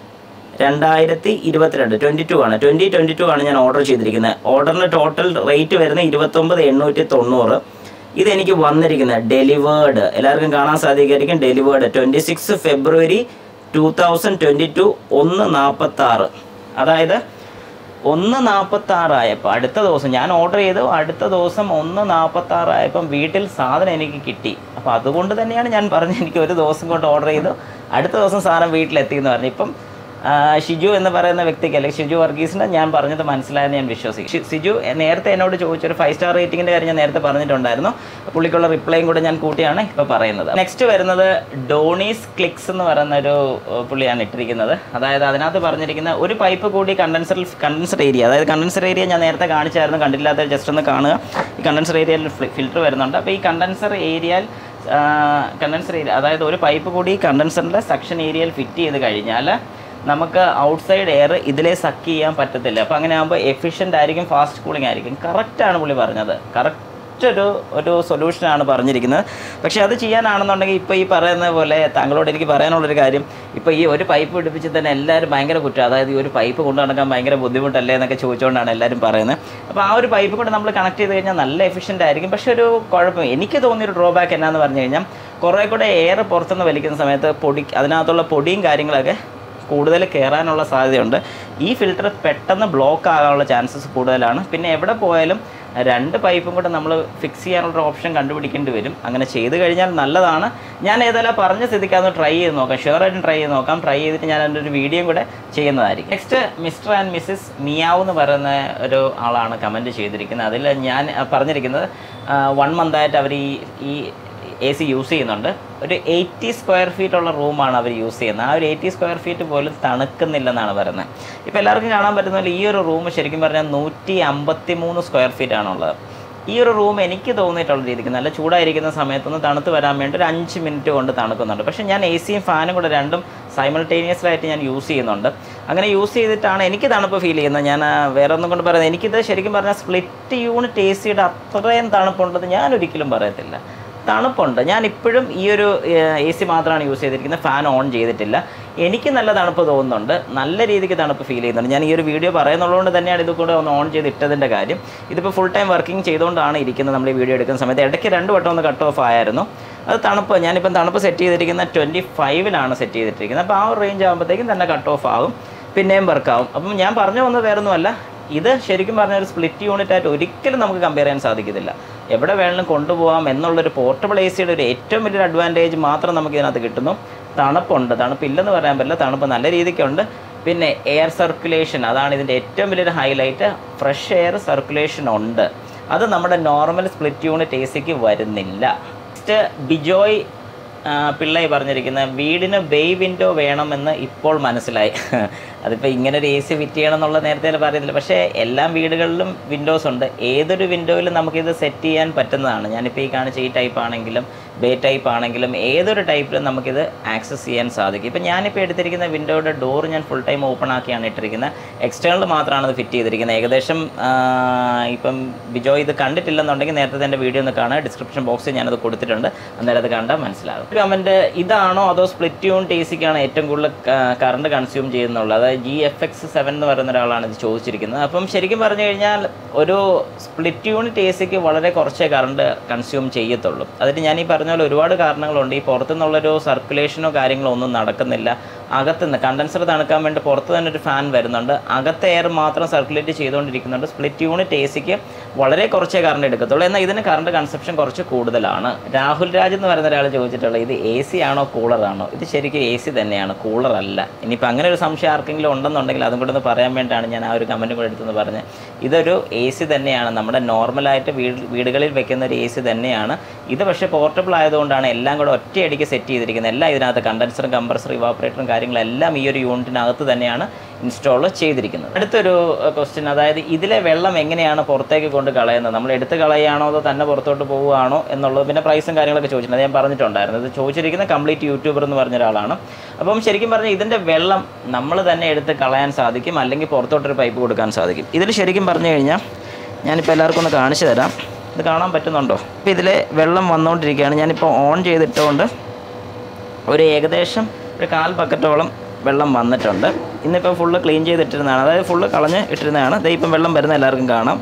രണ്ടായിരത്തി ഇരുപത്തിരണ്ട് ട്വൻറ്റി ടു ആണ് ട്വൻറ്റി ട്വൻറ്റി ടു ആണ് ഞാൻ ഓർഡർ ചെയ്തിരിക്കുന്നത് ഓർഡറിൻ്റെ ടോട്ടൽ റേറ്റ് വരുന്നത് ഇരുപത്തൊമ്പത് എണ്ണൂറ്റി തൊണ്ണൂറ് ഇതെനിക്ക് വന്നിരിക്കുന്നത് ഡെലിവേർഡ് എല്ലാവർക്കും കാണാൻ സാധിക്കുമായിരിക്കും delivered twenty six February two thousand twenty two ഒന്ന് നാൽപ്പത്തി ആറ് അതായത് ഒന്ന് നാൽപ്പത്തി ആറായപ്പോൾ അടുത്ത ദിവസം ഞാൻ ഓർഡർ ചെയ്തു അടുത്ത ദിവസം ഒന്ന് നാൽപ്പത്തി ആറായപ്പം വീട്ടിൽ സാധനം എനിക്ക് കിട്ടി അപ്പോൾ അതുകൊണ്ട് തന്നെയാണ് ഞാൻ പറഞ്ഞത് എനിക്ക് ഒരു ദിവസം കൊണ്ട് ഓർഡർ ചെയ്തു അടുത്ത ദിവസം സാധനം വീട്ടിലെത്തി എന്ന് പറഞ്ഞു ഇപ്പം ആ, ഷിജു എന്ന് പറയുന്ന വ്യക്തിക്ക് അല്ലെങ്കിൽ ഷിജു വർഗീസിന് ഞാൻ പറഞ്ഞത് മനസ്സിലായെന്ന് ഞാൻ വിശ്വസിക്കും ഷി- ഷിജു നേരത്തെ എന്നോട് ചോദിച്ചൊരു ഫൈവ് സ്റ്റാർ റേറ്റിംഗിൻ്റെ കാര്യം ഞാൻ നേരത്തെ പറഞ്ഞിട്ടുണ്ടായിരുന്നു പുള്ളിക്കുള്ള റിപ്ലൈയും കൂടെ ഞാൻ കൂട്ടിയാണ് ഇപ്പോൾ പറയുന്നത് നെക്സ്റ്റ് വരുന്നത് ഡോണീസ് ക്ലിക്സ് എന്ന് പറയുന്ന ഒരു ഏഹ്, പുള്ളിയാണ് ഇട്ടിരിക്കുന്നത് അതായത് അതിനകത്ത് പറഞ്ഞിരിക്കുന്ന ഒരു പൈപ്പ് കൂടി കണ്ടൻസർ കണ്ടൻസർ ഏരിയ അതായത് കണ്ടൻസർ ഏരിയ ഞാൻ നേരത്തെ കാണിച്ചായിരുന്നു കണ്ടില്ലാത്ത ജസ്റ്റ് ഒന്ന് കാണുക ഈ കണ്ടൻസർ ഏരിയയിൽ ഫിൽറ്റർ വരുന്നുണ്ട് അപ്പോൾ ഈ കണ്ടൻസർ ഏരിയയിൽ കണ്ടൻസർ ഏരിയ അതായത് ഒരു പൈപ്പ് കൂടി കണ്ടൻസറിൻ്റെ സെക്ഷൻ ഏരിയയിൽ ഫിറ്റ് ചെയ്ത് കഴിഞ്ഞാൽ നമുക്ക് ഔട്ട്സൈഡ് എയർ ഇതിലേ സക്ക് ചെയ്യാൻ പറ്റത്തില്ല അപ്പോൾ അങ്ങനെ ആകുമ്പോൾ എഫിഷ്യൻ്റ് ആയിരിക്കും ഫാസ്റ്റ് കൂളിംഗ് ആയിരിക്കും കറക്റ്റാണ് പുള്ളി പറഞ്ഞത് കറക്റ്റ് ഒരു ഒരു സൊല്യൂഷനാണ് പറഞ്ഞിരിക്കുന്നത് പക്ഷേ അത് ചെയ്യാനാണെന്നുണ്ടെങ്കിൽ ഇപ്പോൾ ഈ പറയുന്ന പോലെ താങ്കളോട് എനിക്ക് പറയാനുള്ളൊരു കാര്യം ഇപ്പോൾ ഈ ഒരു പൈപ്പ് പിടിപ്പിച്ച് തന്നെ എല്ലാവരും ഭയങ്കര കുറ്റം അതായത് ഈ ഒരു പൈപ്പ് കൊണ്ടു നടക്കാൻ ഭയങ്കര ബുദ്ധിമുട്ടല്ലേ എന്നൊക്കെ ചോദിച്ചുകൊണ്ടാണ് എല്ലാവരും പറയുന്നത് അപ്പോൾ ആ ഒരു പൈപ്പ് കൂടെ നമ്മൾ കണക്ട് ചെയ്ത് കഴിഞ്ഞാൽ നല്ല എഫിഷ്യൻ്റ് ആയിരിക്കും പക്ഷേ ഒരു കുഴപ്പം എനിക്ക് തോന്നിയൊരു ഡ്രോബാക്ക് എന്നാന്ന് പറഞ്ഞു കഴിഞ്ഞാൽ കുറേ കൂടെ എയർ പുറത്തുനിന്ന് വലിക്കുന്ന സമയത്ത് പൊടി അതിനകത്തുള്ള പൊടിയും കാര്യങ്ങളൊക്കെ കൂടുതൽ കയറാനുള്ള സാധ്യതയുണ്ട് ഈ ഫിൽറ്റർ പെട്ടെന്ന് ബ്ലോക്ക് ആകാനുള്ള ചാൻസസ് കൂടുതലാണ് പിന്നെ എവിടെ പോയാലും രണ്ട് പൈപ്പും കൂടെ നമ്മൾ ഫിക്സ് ചെയ്യാനുള്ള ഓപ്ഷൻ കണ്ടുപിടിക്കേണ്ടി വരും അങ്ങനെ ചെയ്ത് കഴിഞ്ഞാൽ നല്ലതാണ് ഞാൻ ഏതായാലും പറഞ്ഞ സ്ഥിതിക്ക് അതൊന്ന് ട്രൈ ചെയ്ത് നോക്കാം ഷുവറായിട്ടും ട്രൈ ചെയ്ത് നോക്കാം ട്രൈ ചെയ്തിട്ട് ഞാൻ അതിൻ്റെ ഒരു വീഡിയോ കൂടെ ചെയ്യുന്നതായിരിക്കും next Mr and Mrs meow എന്ന് പറയുന്ന ഒരു ആളാണ് കമൻറ്റ് ചെയ്തിരിക്കുന്നത് അതിൽ ഞാൻ അഹ്, പറഞ്ഞിരിക്കുന്നത് വൺ മന്തായിട്ട് അവർ ഈ ഈ എ സി യൂസ് ചെയ്യുന്നുണ്ട് ഒരു എയ്റ്റി സ്ക്വയർ ഫീറ്റ് ഉള്ള റൂമാണ് അവർ യൂസ് ചെയ്യുന്നത് ആ ഒരു എയ്റ്റി സ്ക്വയർ ഫീറ്റ് പോലും തണുക്കുന്നില്ലെന്നാണ് പറയുന്നത് ഇപ്പോൾ എല്ലാവർക്കും കാണാൻ പറ്റുന്ന പോലെ ഈ ഒരു റൂം ശരിക്കും പറഞ്ഞാൽ നൂറ്റി അമ്പത്തി മൂന്ന് സ്ക്വയർ ഫീറ്റ് ആണുള്ളത് ഈ ഒരു റൂം എനിക്ക് തോന്നിയിട്ടുള്ള രീതിക്ക് നല്ല ചൂടായിരിക്കുന്ന സമയത്തൊന്ന് തണുത്ത് വരാൻ വേണ്ടി ഒരു അഞ്ച് മിനിറ്റ് കൊണ്ട് തണുക്കുന്നുണ്ട് പക്ഷേ ഞാൻ എ സിയും ഫാനും കൂടെ രണ്ടും സൈമൾട്ടേനിയസ്ലായിട്ട് ഞാൻ യൂസ് ചെയ്യുന്നുണ്ട് അങ്ങനെ യൂസ് ചെയ്തിട്ടാണ് എനിക്ക് തണുപ്പ് ഫീൽ ചെയ്യുന്നത് ഞാൻ ആ, വേറെ ഒന്നും കൊണ്ട് പറയുന്നത് എനിക്കിത് ശരിക്കും പറഞ്ഞാൽ സ്പ്ലിറ്റ് യൂണിറ്റ് എ സിയുടെ അത്രയും തണുപ്പുണ്ടെന്ന് ഞാൻ ഒരിക്കലും പറയത്തില്ല തണുപ്പുണ്ട് ഞാൻ ഇപ്പോഴും ഈ ഒരു എ സി മാത്രമാണ് യൂസ് ചെയ്തിരിക്കുന്നത് ഫാൻ ഓൺ ചെയ്തിട്ടില്ല എനിക്ക് നല്ല തണുപ്പ് തോന്നുന്നുണ്ട് നല്ല രീതിക്ക് തണുപ്പ് ഫീൽ ചെയ്യുന്നുണ്ട് ഞാൻ ഈ ഒരു വീഡിയോ പറയുന്നുള്ളതുകൊണ്ട് തന്നെയാണ് ഇത് കൂടെ ഒന്ന് ഓൺ ചെയ്ത് ഇട്ടതിൻ്റെ കാര്യം ഇതിപ്പോൾ ഫുൾ ടൈം വർക്കിംഗ് ചെയ്തുകൊണ്ടാണ് ഇരിക്കുന്നത് നമ്മൾ ഈ വീഡിയോ എടുക്കുന്ന സമയത്ത് ഇടയ്ക്ക് രണ്ട് വട്ടം ഒന്ന് കട്ട് ഓഫ് ആയിരുന്നു അത് തണുപ്പ് ഞാനിപ്പം തണുപ്പ് സെറ്റ് ചെയ്തിരിക്കുന്ന ട്വൻറ്റി ഫൈവിലാണ് സെറ്റ് ചെയ്തിട്ടിരിക്കുന്നത് അപ്പോൾ ആ ഒരു റേഞ്ച് ആകുമ്പോഴത്തേക്കും തന്നെ കട്ട് ഓഫ് ആകും പിന്നെയും വർക്കാവും അപ്പം ഞാൻ പറഞ്ഞു വന്നത് വേറൊന്നുമല്ല ഇത് ശരിക്കും പറഞ്ഞ ഒരു സ്പ്ലിറ്റ് യൂണിറ്റ് ആയിട്ട് ഒരിക്കലും നമുക്ക് കമ്പയർ ചെയ്യാൻ സാധിക്കത്തില്ല എവിടെ വേണമെങ്കിലും കൊണ്ടുപോകാം എന്നുള്ളൊരു പോർട്ടബിൾ എ സിയുടെ ഒരു ഏറ്റവും വലിയൊരു അഡ്വാൻറ്റേജ് മാത്രം നമുക്ക് ഇതിനകത്ത് കിട്ടുന്നു തണുപ്പുണ്ട് തണുപ്പില്ലെന്ന് പറയാൻ പറ്റില്ല തണുപ്പ് നല്ല രീതിക്കുണ്ട് പിന്നെ എയർ സർക്കുലേഷൻ അതാണ് ഇതിൻ്റെ ഏറ്റവും വലിയൊരു ഹൈലൈറ്റ് ഫ്രഷ് എയർ സർക്കുലേഷൻ ഉണ്ട് അത് നമ്മുടെ നോർമൽ സ്പ്ലിറ്റ് യൂണിറ്റ് എ സിക്ക് വരുന്നില്ല നെക്സ്റ്റ് ബിജോയ് ആ, പിള്ളൈ പറഞ്ഞിരിക്കുന്ന വീടിന് ബേ വിൻഡോ വേണമെന്ന് ഇപ്പോൾ മനസ്സിലായി അതിപ്പോൾ ഇങ്ങനെ ഒരു എ സി ഫിറ്റ് ചെയ്യണം എന്നുള്ള നേരത്തെ പറയുന്നില്ല പക്ഷേ എല്ലാ വീടുകളിലും വിൻഡോസ് ഉണ്ട് ഏതൊരു വിൻഡോയിലും നമുക്കിത് സെറ്റ് ചെയ്യാൻ പറ്റുന്നതാണ് ഞാനിപ്പോൾ ഈ കാണിച്ച ഈ ടൈപ്പ് ആണെങ്കിലും ബേ ടൈപ്പ് ആണെങ്കിലും ഏതൊരു ടൈപ്പിലും നമുക്കിത് ആക്സസ് ചെയ്യാൻ സാധിക്കും ഇപ്പം ഞാനിപ്പോൾ എടുത്തിരിക്കുന്ന വിൻഡോയുടെ ഡോർ ഞാൻ ഫുൾ ടൈം ഓപ്പൺ ആക്കിയാണ് ഇട്ടിരിക്കുന്നത് എക്സ്റ്റേണൽ മാത്രമാണ് ഇത് ഫിറ്റ് ചെയ്തിരിക്കുന്നത് ഏകദേശം ആ, ഇപ്പം ബിജോ ഇത് കണ്ടിട്ടില്ലെന്നുണ്ടെങ്കിൽ നേരത്തെ എൻ്റെ വീഡിയോ ഒന്ന് കാണുക ഡിസ്ക്രിപ്ഷൻ ബോക്സിൽ ഞാനത് കൊടുത്തിട്ടുണ്ട് അന്നേരം അത് കണ്ടാൽ മനസ്സിലാകും കമൻറ്റ് ഇതാണോ അതോ സ്പ്ലിറ്റ് യൂണിറ്റ് എ സിക്കാണ് ഏറ്റവും കൂടുതൽ കറണ്ട് കൺസ്യൂം ചെയ്യുന്നുള്ളത് അതായത് ജി എഫ് എക്സ് സെവൻ എന്ന് പറയുന്ന ഒരാളാണ് ഇത് ചോദിച്ചിരിക്കുന്നത് അപ്പം ശരിക്കും പറഞ്ഞു കഴിഞ്ഞാൽ ഒരു സ്പ്ലിറ്റ് യൂണിറ്റ് എ സിക്ക് വളരെ കുറച്ചേ കറണ്ട് കൺസ്യൂം ചെയ്യത്തുള്ളൂ അതിന് ഞാൻ ഈ പറഞ്ഞ പോലെ ഒരുപാട് കാരണങ്ങളുണ്ട് ഈ പുറത്തുനിന്നുള്ളൊരു സർക്കുലേഷനോ കാര്യങ്ങളോ ഒന്നും നടക്കുന്നില്ല അകത്തുനിന്ന് കണ്ടൻസർ തണുക്കാൻ വേണ്ടി പുറത്ത് തന്നെ ഒരു ഫാൻ വരുന്നുണ്ട് അകത്തെ എയർ മാത്രം സർക്കുലേറ്റ് ചെയ്തുകൊണ്ടിരിക്കുന്നുണ്ട് സ്പ്ലിറ്റ് യൂണിറ്റ് എ സിക്ക് വളരെ കുറച്ചേ കറണ്ട് എടുക്കത്തുള്ളൂ എന്നാൽ ഇതിന് കറണ്ട് കൺസപ്ഷൻ കുറച്ച് കൂടുതലാണ് രാഹുൽ രാജ് എന്ന് പറയുന്ന ഒരാൾ ചോദിച്ചിട്ടുള്ളത് ഇത് എ സി ആണോ കൂളറാണോ ഇത് ശരിക്കും എ സി തന്നെയാണ് കൂളർ അല്ല ഇനിയിപ്പോൾ അങ്ങനെ ഒരു സംശയം ആർക്കെങ്കിലും ഉണ്ടെന്നുണ്ടെങ്കിൽ അതും കൂടെ ഒന്ന് പറയാൻ വേണ്ടിയാണ് ഞാൻ ആ ഒരു കമൻറ്റും കൂടെ എടുത്തെന്ന് പറഞ്ഞത് ഇതൊരു എ സി തന്നെയാണ് നമ്മുടെ നോർമലായിട്ട് വീട് വീടുകളിൽ വെക്കുന്ന ഒരു എ സി തന്നെയാണ് ഇത് പക്ഷേ പോർട്ടബിൾ ആയതുകൊണ്ടാണ് എല്ലാം കൂടെ ഒറ്റയടിക്ക് സെറ്റ് ചെയ്തിരിക്കുന്നത് എല്ലാം ഇതിനകത്ത് കണ്ടൻസറും കംപ്രസറും ഇവാപ്പറേറ്ററും കാര്യങ്ങളെല്ലാം ഈ ഒരു യൂണിറ്റിനകത്ത് തന്നെയാണ് ഇൻസ്റ്റാൾ ചെയ്തിരിക്കുന്നത് അടുത്തൊരു ക്വസ്റ്റ്യൻ അതായത് ഇതിലെ വെള്ളം എങ്ങനെയാണ് പുറത്തേക്ക് കൊണ്ട് കളയുന്നത് നമ്മൾ എടുത്ത് കളയുകയാണോ അതോ തന്നെ പുറത്തോട്ട് പോവുകയാണോ എന്നുള്ളത് പിന്നെ പ്രൈസും കാര്യങ്ങളൊക്കെ ചോദിച്ചിട്ടുണ്ട് അത് ഞാൻ പറഞ്ഞിട്ടുണ്ടായിരുന്നു ഇത് ചോദിച്ചിരിക്കുന്ന കംപ്ലീറ്റ് യൂട്യൂബർ എന്ന് പറഞ്ഞ ഒരാളാണ് അപ്പം ശരിക്കും പറഞ്ഞാൽ ഇതിൻ്റെ വെള്ളം നമ്മൾ തന്നെ എടുത്ത് കളയാൻ സാധിക്കും അല്ലെങ്കിൽ പുറത്തോട്ടൊരു പൈപ്പ് കൊടുക്കാൻ സാധിക്കും ഇതിൽ ശരിക്കും പറഞ്ഞു കഴിഞ്ഞാൽ ഞാനിപ്പോൾ എല്ലാവർക്കും ഒന്ന് കാണിച്ചു തരാം ഇത് കാണാൻ പറ്റുന്നുണ്ടോ ഇപ്പോൾ ഇതിൽ വെള്ളം വന്നുകൊണ്ടിരിക്കുകയാണ് ഞാനിപ്പോൾ ഓൺ ചെയ്തിട്ടുകൊണ്ട് ഒരു ഏകദേശം ഒരു കാൽ ബക്കറ്റോളം വെള്ളം വന്നിട്ടുണ്ട് ഇന്നിപ്പോൾ ഫുള്ള് ക്ലീൻ ചെയ്തിട്ടിരുന്നതാണ് അതായത് ഫുള്ള് കളഞ്ഞ് ഇട്ടിരുന്നതാണ് ദേ ഇപ്പം വെള്ളം വരുന്ന എല്ലാവർക്കും കാണാം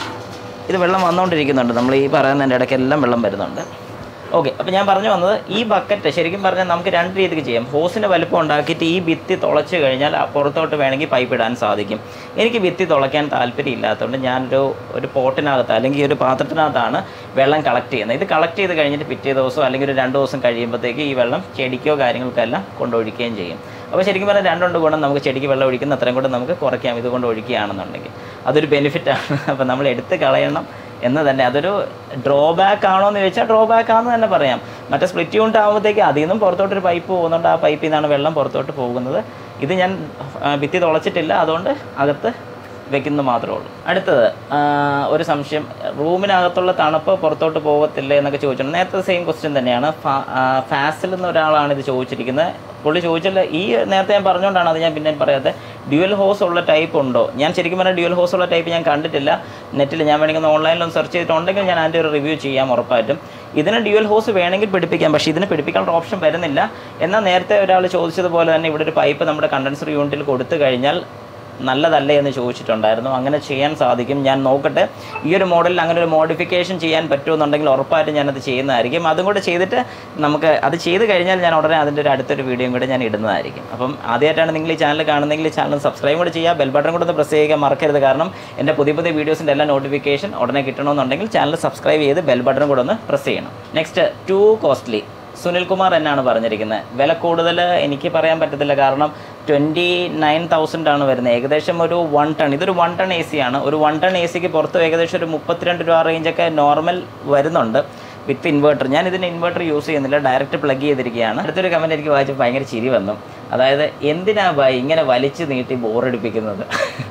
ഇത് വെള്ളം വന്നുകൊണ്ടിരിക്കുന്നുണ്ട് നമ്മൾ ഈ പറയുന്നതിൻ്റെ ഇടയ്ക്കെല്ലാം വെള്ളം വരുന്നുണ്ട് ഓക്കെ അപ്പോൾ ഞാൻ പറഞ്ഞു വന്നത് ഈ ബക്കറ്റ് ശരിക്കും പറഞ്ഞാൽ നമുക്ക് രണ്ട് രീതിക്ക് ചെയ്യാം ഹോസിന് വലുപ്പം ഉണ്ടാക്കിയിട്ട് ഈ ഭിത്തി തുളച്ച് കഴിഞ്ഞാൽ ആ പുറത്തോട്ട് വേണമെങ്കിൽ പൈപ്പ് ഇടാൻ സാധിക്കും എനിക്ക് ഭിത്തി തുളയ്ക്കാൻ താല്പര്യം ഇല്ലാത്തതുകൊണ്ട് ഞാനൊരു ഒരു പോട്ടിനകത്ത് അല്ലെങ്കിൽ ഒരു പാത്രത്തിനകത്താണ് വെള്ളം കളക്ട് ചെയ്യുന്നത് ഇത് കളക്ട് ചെയ്ത് കഴിഞ്ഞിട്ട് പിറ്റേ ദിവസം അല്ലെങ്കിൽ ഒരു രണ്ട് ദിവസം കഴിയുമ്പോഴത്തേക്ക് ഈ വെള്ളം ചെടിക്കോ കാര്യങ്ങൾക്കെല്ലാം കൊണ്ടൊഴിക്കുകയും ചെയ്യും അപ്പോൾ ശരിക്കും പറഞ്ഞാൽ രണ്ടുണ്ട് ഗുണം നമുക്ക് ചെടിക്ക് വെള്ളം ഒഴിക്കുന്ന അത്രയും കൂടെ നമുക്ക് കുറയ്ക്കാം ഇതുകൊണ്ട് ഒഴിക്കുകയാണെന്നുണ്ടെങ്കിൽ അതൊരു ബെനിഫിറ്റാണ് അപ്പോൾ നമ്മൾ എടുത്ത് കളയണം എന്ന് തന്നെ അതൊരു ഡ്രോബാക്ക് ആണോ എന്ന് ചോദിച്ചാൽ ഡ്രോബാക്ക് ആണെന്ന് തന്നെ പറയാം മറ്റേ സ്പ്ലിറ്റ് യൂണിറ്റ് ആകുമ്പോഴത്തേക്ക് അതിൽ നിന്നും പുറത്തോട്ടൊരു പൈപ്പ് പോകുന്നുണ്ട് ആ പൈപ്പിൽ നിന്നാണ് വെള്ളം പുറത്തോട്ട് പോകുന്നത് ഇത് ഞാൻ ആ, ഭിത്തി തുളച്ചിട്ടില്ല അതുകൊണ്ട് അകത്ത് വെക്കുന്നത് മാത്രമേ ഉള്ളൂ അടുത്തത് ആ, ഒരു സംശയം റൂമിനകത്തുള്ള തണുപ്പ് പുറത്തോട്ട് പോകത്തില്ല എന്നൊക്കെ ചോദിച്ചിട്ടുണ്ട് നേരത്തെ സെയിം ക്വസ്റ്റ്യൻ തന്നെയാണ് ഫാ- ആ, ഫാസിൽ എന്ന ഒരാളാണ് ഇത് ചോദിച്ചിരിക്കുന്നത് പുള്ളി ചോദിച്ചില്ല ഈ നേരത്തെ ഞാൻ പറഞ്ഞുകൊണ്ടാണ് അത് ഞാൻ പിന്നെ പറയാത്തത് ഡ്യുവൽ ഹോസ് ഉള്ള ടൈപ്പ് ഉണ്ടോ ഞാൻ ശരിക്കും പറഞ്ഞാൽ ഡ്യുവൽ ഹോസ് ഉള്ള ടൈപ്പ് ഞാൻ കണ്ടിട്ടില്ല നെറ്റിൽ ഞാൻ വേണമെങ്കിൽ ഒന്ന് ഓൺലൈനിൽ ഒന്ന് സെർച്ച് ചെയ്തിട്ടുണ്ടെങ്കിൽ ഞാൻ അതിൻ്റെ ഒരു റിവ്യൂ ചെയ്യാം ഉറപ്പായിട്ടും ഇതിന് ഡ്യുവൽ ഹോസ് വേണമെങ്കിൽ പിടിപ്പിക്കാം പക്ഷേ ഇതിന് പിടിപ്പിക്കാനുള്ള ഓപ്ഷൻ വരുന്നില്ല എന്നാൽ നേരത്തെ ഒരാൾ ചോദിച്ചതുപോലെ തന്നെ ഇവിടെ ഒരു പൈപ്പ് നമ്മുടെ കണ്ടൻസർ യൂണിറ്റിൽ കൊടുത്തു കഴിഞ്ഞാൽ നല്ലതല്ലേ എന്ന് ചോദിച്ചിട്ടുണ്ടായിരുന്നു അങ്ങനെ ചെയ്യാൻ സാധിക്കും ഞാൻ നോക്കട്ടെ ഈ ഒരു മോഡലിൽ അങ്ങനെ ഒരു മോഡിഫിക്കേഷൻ ചെയ്യാൻ പറ്റുമെന്നുണ്ടെങ്കിൽ ഉറപ്പായിട്ടും ഞാനത് ചെയ്യുന്നതായിരിക്കും അതും കൂടെ ചെയ്തിട്ട് നമുക്ക് അത് ചെയ്ത് കഴിഞ്ഞാൽ ഞാൻ ഉടനെ അതിൻ്റെ ഒരു അടുത്തൊരു വീഡിയോയും കൂടെ ഞാൻ ഇടുന്നതായിരിക്കും അപ്പം ആദ്യമായിട്ടാണ് നിങ്ങൾ ഈ ചാനൽ കാണുന്നതെങ്കിൽ ഈ ചാനൽ സബ്സ്ക്രൈബ് കൂടെ ചെയ്യുക ബെൽ ബട്ടൺ കൂടെ ഒന്ന് പ്രസ് ചെയ്യുക മറക്കരുത് കാരണം എൻ്റെ പുതിയ പുതിയ വീഡിയോസിൻ്റെ എല്ലാ നോട്ടിഫിക്കേഷൻ ഉടനെ കിട്ടണമെന്നുണ്ടെങ്കിൽ ചാനൽ സബ്സ്ക്രൈബ് ചെയ്ത് ബെൽ ബട്ടൺ കൂടെ ഒന്ന് പ്രസ് ചെയ്യണം നെക്സ്റ്റ് ടു കോസ്റ്റ്ലി സുനിൽകുമാർ എന്നാണ് പറഞ്ഞിരിക്കുന്നത് വില കൂടുതൽ എനിക്ക് പറയാൻ പറ്റത്തില്ല കാരണം ട്വൻറ്റി നയൻ തൗസൻഡ് ആണ് വരുന്നത് ഏകദേശം ഒരു വൺ ടൺ ഇതൊരു വൺ ടൺ എ സി ആണ് ഒരു വൺ ടൺ എ സിക്ക് പുറത്ത് ഏകദേശം ഒരു മുപ്പത്തിരണ്ട് രൂപ റേഞ്ചൊക്കെ നോർമൽ വരുന്നുണ്ട് വിത്ത് ഇൻവേർട്ടർ ഞാൻ ഇതിന് ഇൻവേർട്ടർ യൂസ് ചെയ്യുന്നില്ല ഡയറക്റ്റ് പ്ലഗ് ചെയ്തിരിക്കുകയാണ് അടുത്തൊരു കമൻറ്റ് എനിക്ക് വായിച്ച് ഭയങ്കര ചിരി വന്നു അതായത് എന്തിനാ ബായ് ഇങ്ങനെ വലിച്ചു നീട്ടി ബോറടിപ്പിക്കുന്നത്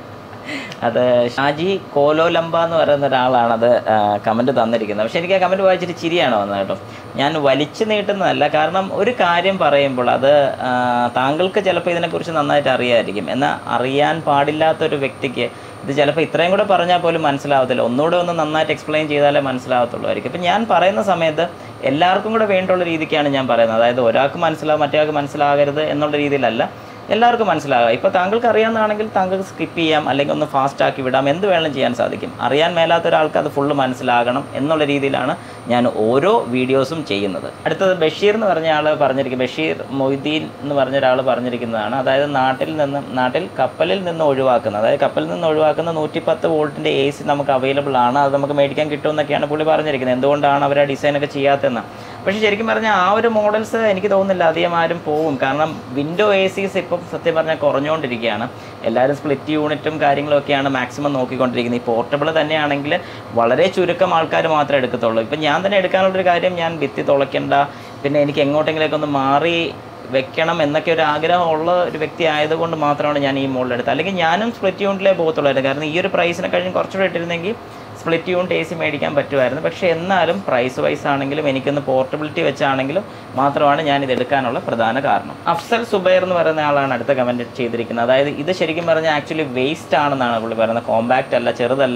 അത് ഷാജി കോലോലംബ എന്ന് പറയുന്ന ഒരാളാണ് അത് കമൻറ്റ് തന്നിരിക്കുന്നത് പക്ഷേ എനിക്ക് ആ കമൻറ്റ് വായിച്ചിട്ട് ചിരിയാണ് വന്നത് കേട്ടോ ഞാൻ വലിച്ചു നീട്ടുന്നതല്ല കാരണം ഒരു കാര്യം പറയുമ്പോൾ അത് ആ, താങ്കൾക്ക് ചിലപ്പോൾ ഇതിനെക്കുറിച്ച് നന്നായിട്ട് അറിയാമായിരിക്കും എന്നാൽ അറിയാൻ പാടില്ലാത്തൊരു വ്യക്തിക്ക് ഇത് ചിലപ്പോൾ ഇത്രയും കൂടെ പറഞ്ഞാൽ പോലും മനസ്സിലാവത്തില്ല ഒന്നുകൂടെ ഒന്ന് നന്നായിട്ട് എക്സ്പ്ലെയിൻ ചെയ്താലേ മനസ്സിലാവത്തുള്ളൂ അപ്പം ഞാൻ പറയുന്ന സമയത്ത് എല്ലാവർക്കും കൂടെ വേണ്ടുള്ള രീതിക്കാണ് ഞാൻ പറയുന്നത് അതായത് ഒരാൾക്ക് മനസ്സിലാവും മറ്റേ മനസ്സിലാകരുത് എന്നുള്ള രീതിയിലല്ല എല്ലാവർക്കും മനസ്സിലാകാം ഇപ്പോൾ താങ്കൾക്ക് അറിയാവുന്നതാണെങ്കിൽ താങ്കൾക്ക് സ്കിപ്പ് ചെയ്യാം അല്ലെങ്കിൽ ഒന്ന് ഫാസ്റ്റ് ആക്കി വിടാം എന്ത് വേണമെങ്കിലും ചെയ്യാൻ സാധിക്കും അറിയാൻ മേലാത്ത ഒരാൾക്ക് അത് ഫുള്ള് മനസ്സിലാകണം എന്നുള്ള രീതിയിലാണ് ഞാൻ ഓരോ വീഡിയോസും ചെയ്യുന്നത് അടുത്തത് ബഷീർ എന്ന് പറഞ്ഞ ആൾ പറഞ്ഞിരിക്കും ബഷീർ മൊയ്തീൻ എന്ന് പറഞ്ഞ ഒരാൾ പറഞ്ഞിരിക്കുന്നതാണ് അതായത് നാട്ടിൽ നിന്ന് നാട്ടിൽ കപ്പലിൽ നിന്ന് ഒഴിവാക്കുന്ന അതായത് കപ്പലിൽ നിന്ന് ഒഴിവാക്കുന്ന നൂറ്റിപ്പത്ത് വോൾട്ടിൻ്റെ എ സി നമുക്ക് അവൈലബിൾ ആണ് അത് നമുക്ക് മേടിക്കാൻ കിട്ടുമെന്നൊക്കെയാണ് പുള്ളി പറഞ്ഞിരിക്കുന്നത് എന്തുകൊണ്ടാണ് അവർ ആ ഡിസൈനൊക്കെ ചെയ്യാത്തതെന്ന് പക്ഷേ ശരിക്കും പറഞ്ഞാൽ ആ ഒരു മോഡൽസ് എനിക്ക് തോന്നുന്നില്ല അധികം ആരും പോവും കാരണം വിൻഡോ എ സീസ് ഇപ്പം സത്യം പറഞ്ഞാൽ കുറഞ്ഞുകൊണ്ടിരിക്കുകയാണ് എല്ലാവരും സ്പ്ലിറ്റ് യൂണിറ്റും കാര്യങ്ങളും ഒക്കെയാണ് മാക്സിമം നോക്കിക്കൊണ്ടിരിക്കുന്നത് ഈ പോർട്ടബിൾ തന്നെയാണെങ്കിൽ വളരെ ചുരുക്കം ആൾക്കാർ മാത്രമേ എടുക്കത്തുള്ളൂ ഇപ്പം ഞാൻ തന്നെ എടുക്കാനുള്ളൊരു കാര്യം ഞാൻ ഭിത്തി തുളയ്ക്കണ്ട പിന്നെ എനിക്ക് എങ്ങോട്ടെങ്കിലൊക്കെ ഒന്ന് മാറി വെക്കണം എന്നൊക്കെ ഒരു ആഗ്രഹമുള്ള ഒരു വ്യക്തി ആയതുകൊണ്ട് മാത്രമാണ് ഞാൻ ഈ മോഡൽ എടുത്തത് അല്ലെങ്കിൽ ഞാനും സ്പ്ലിറ്റ് യൂണിറ്റിലേ പോകത്തുള്ളായിരുന്നു കാരണം ഈ ഒരു പ്രൈസിനെ കഴിഞ്ഞ് കുറച്ചുകൂടെ ഇട്ടിരുന്നെങ്കിൽ സ്പ്ലിറ്റ് യൂണിറ്റ് എ സി മേടിക്കാൻ പറ്റുമായിരുന്നു പക്ഷേ എന്നാലും പ്രൈസ് വൈസ് ആണെങ്കിലും എനിക്കൊന്ന് പോർട്ടബിലിറ്റി വെച്ചാണെങ്കിലും മാത്രമാണ് ഞാൻ ഇത് എടുക്കാനുള്ള പ്രധാന കാരണം അഫ്സൽ സുബൈർ എന്ന് പറയുന്ന ആളാണ് അടുത്ത കമൻറ്റ് ചെയ്തിരിക്കുന്നത് അതായത് ഇത് ശരിക്കും പറഞ്ഞാൽ ആക്ച്വലി വേസ്റ്റ് ആണെന്നാണ് പുള്ളി പറയുന്നത് കോമ്പാക്റ്റ് അല്ല ചെറുതല്ല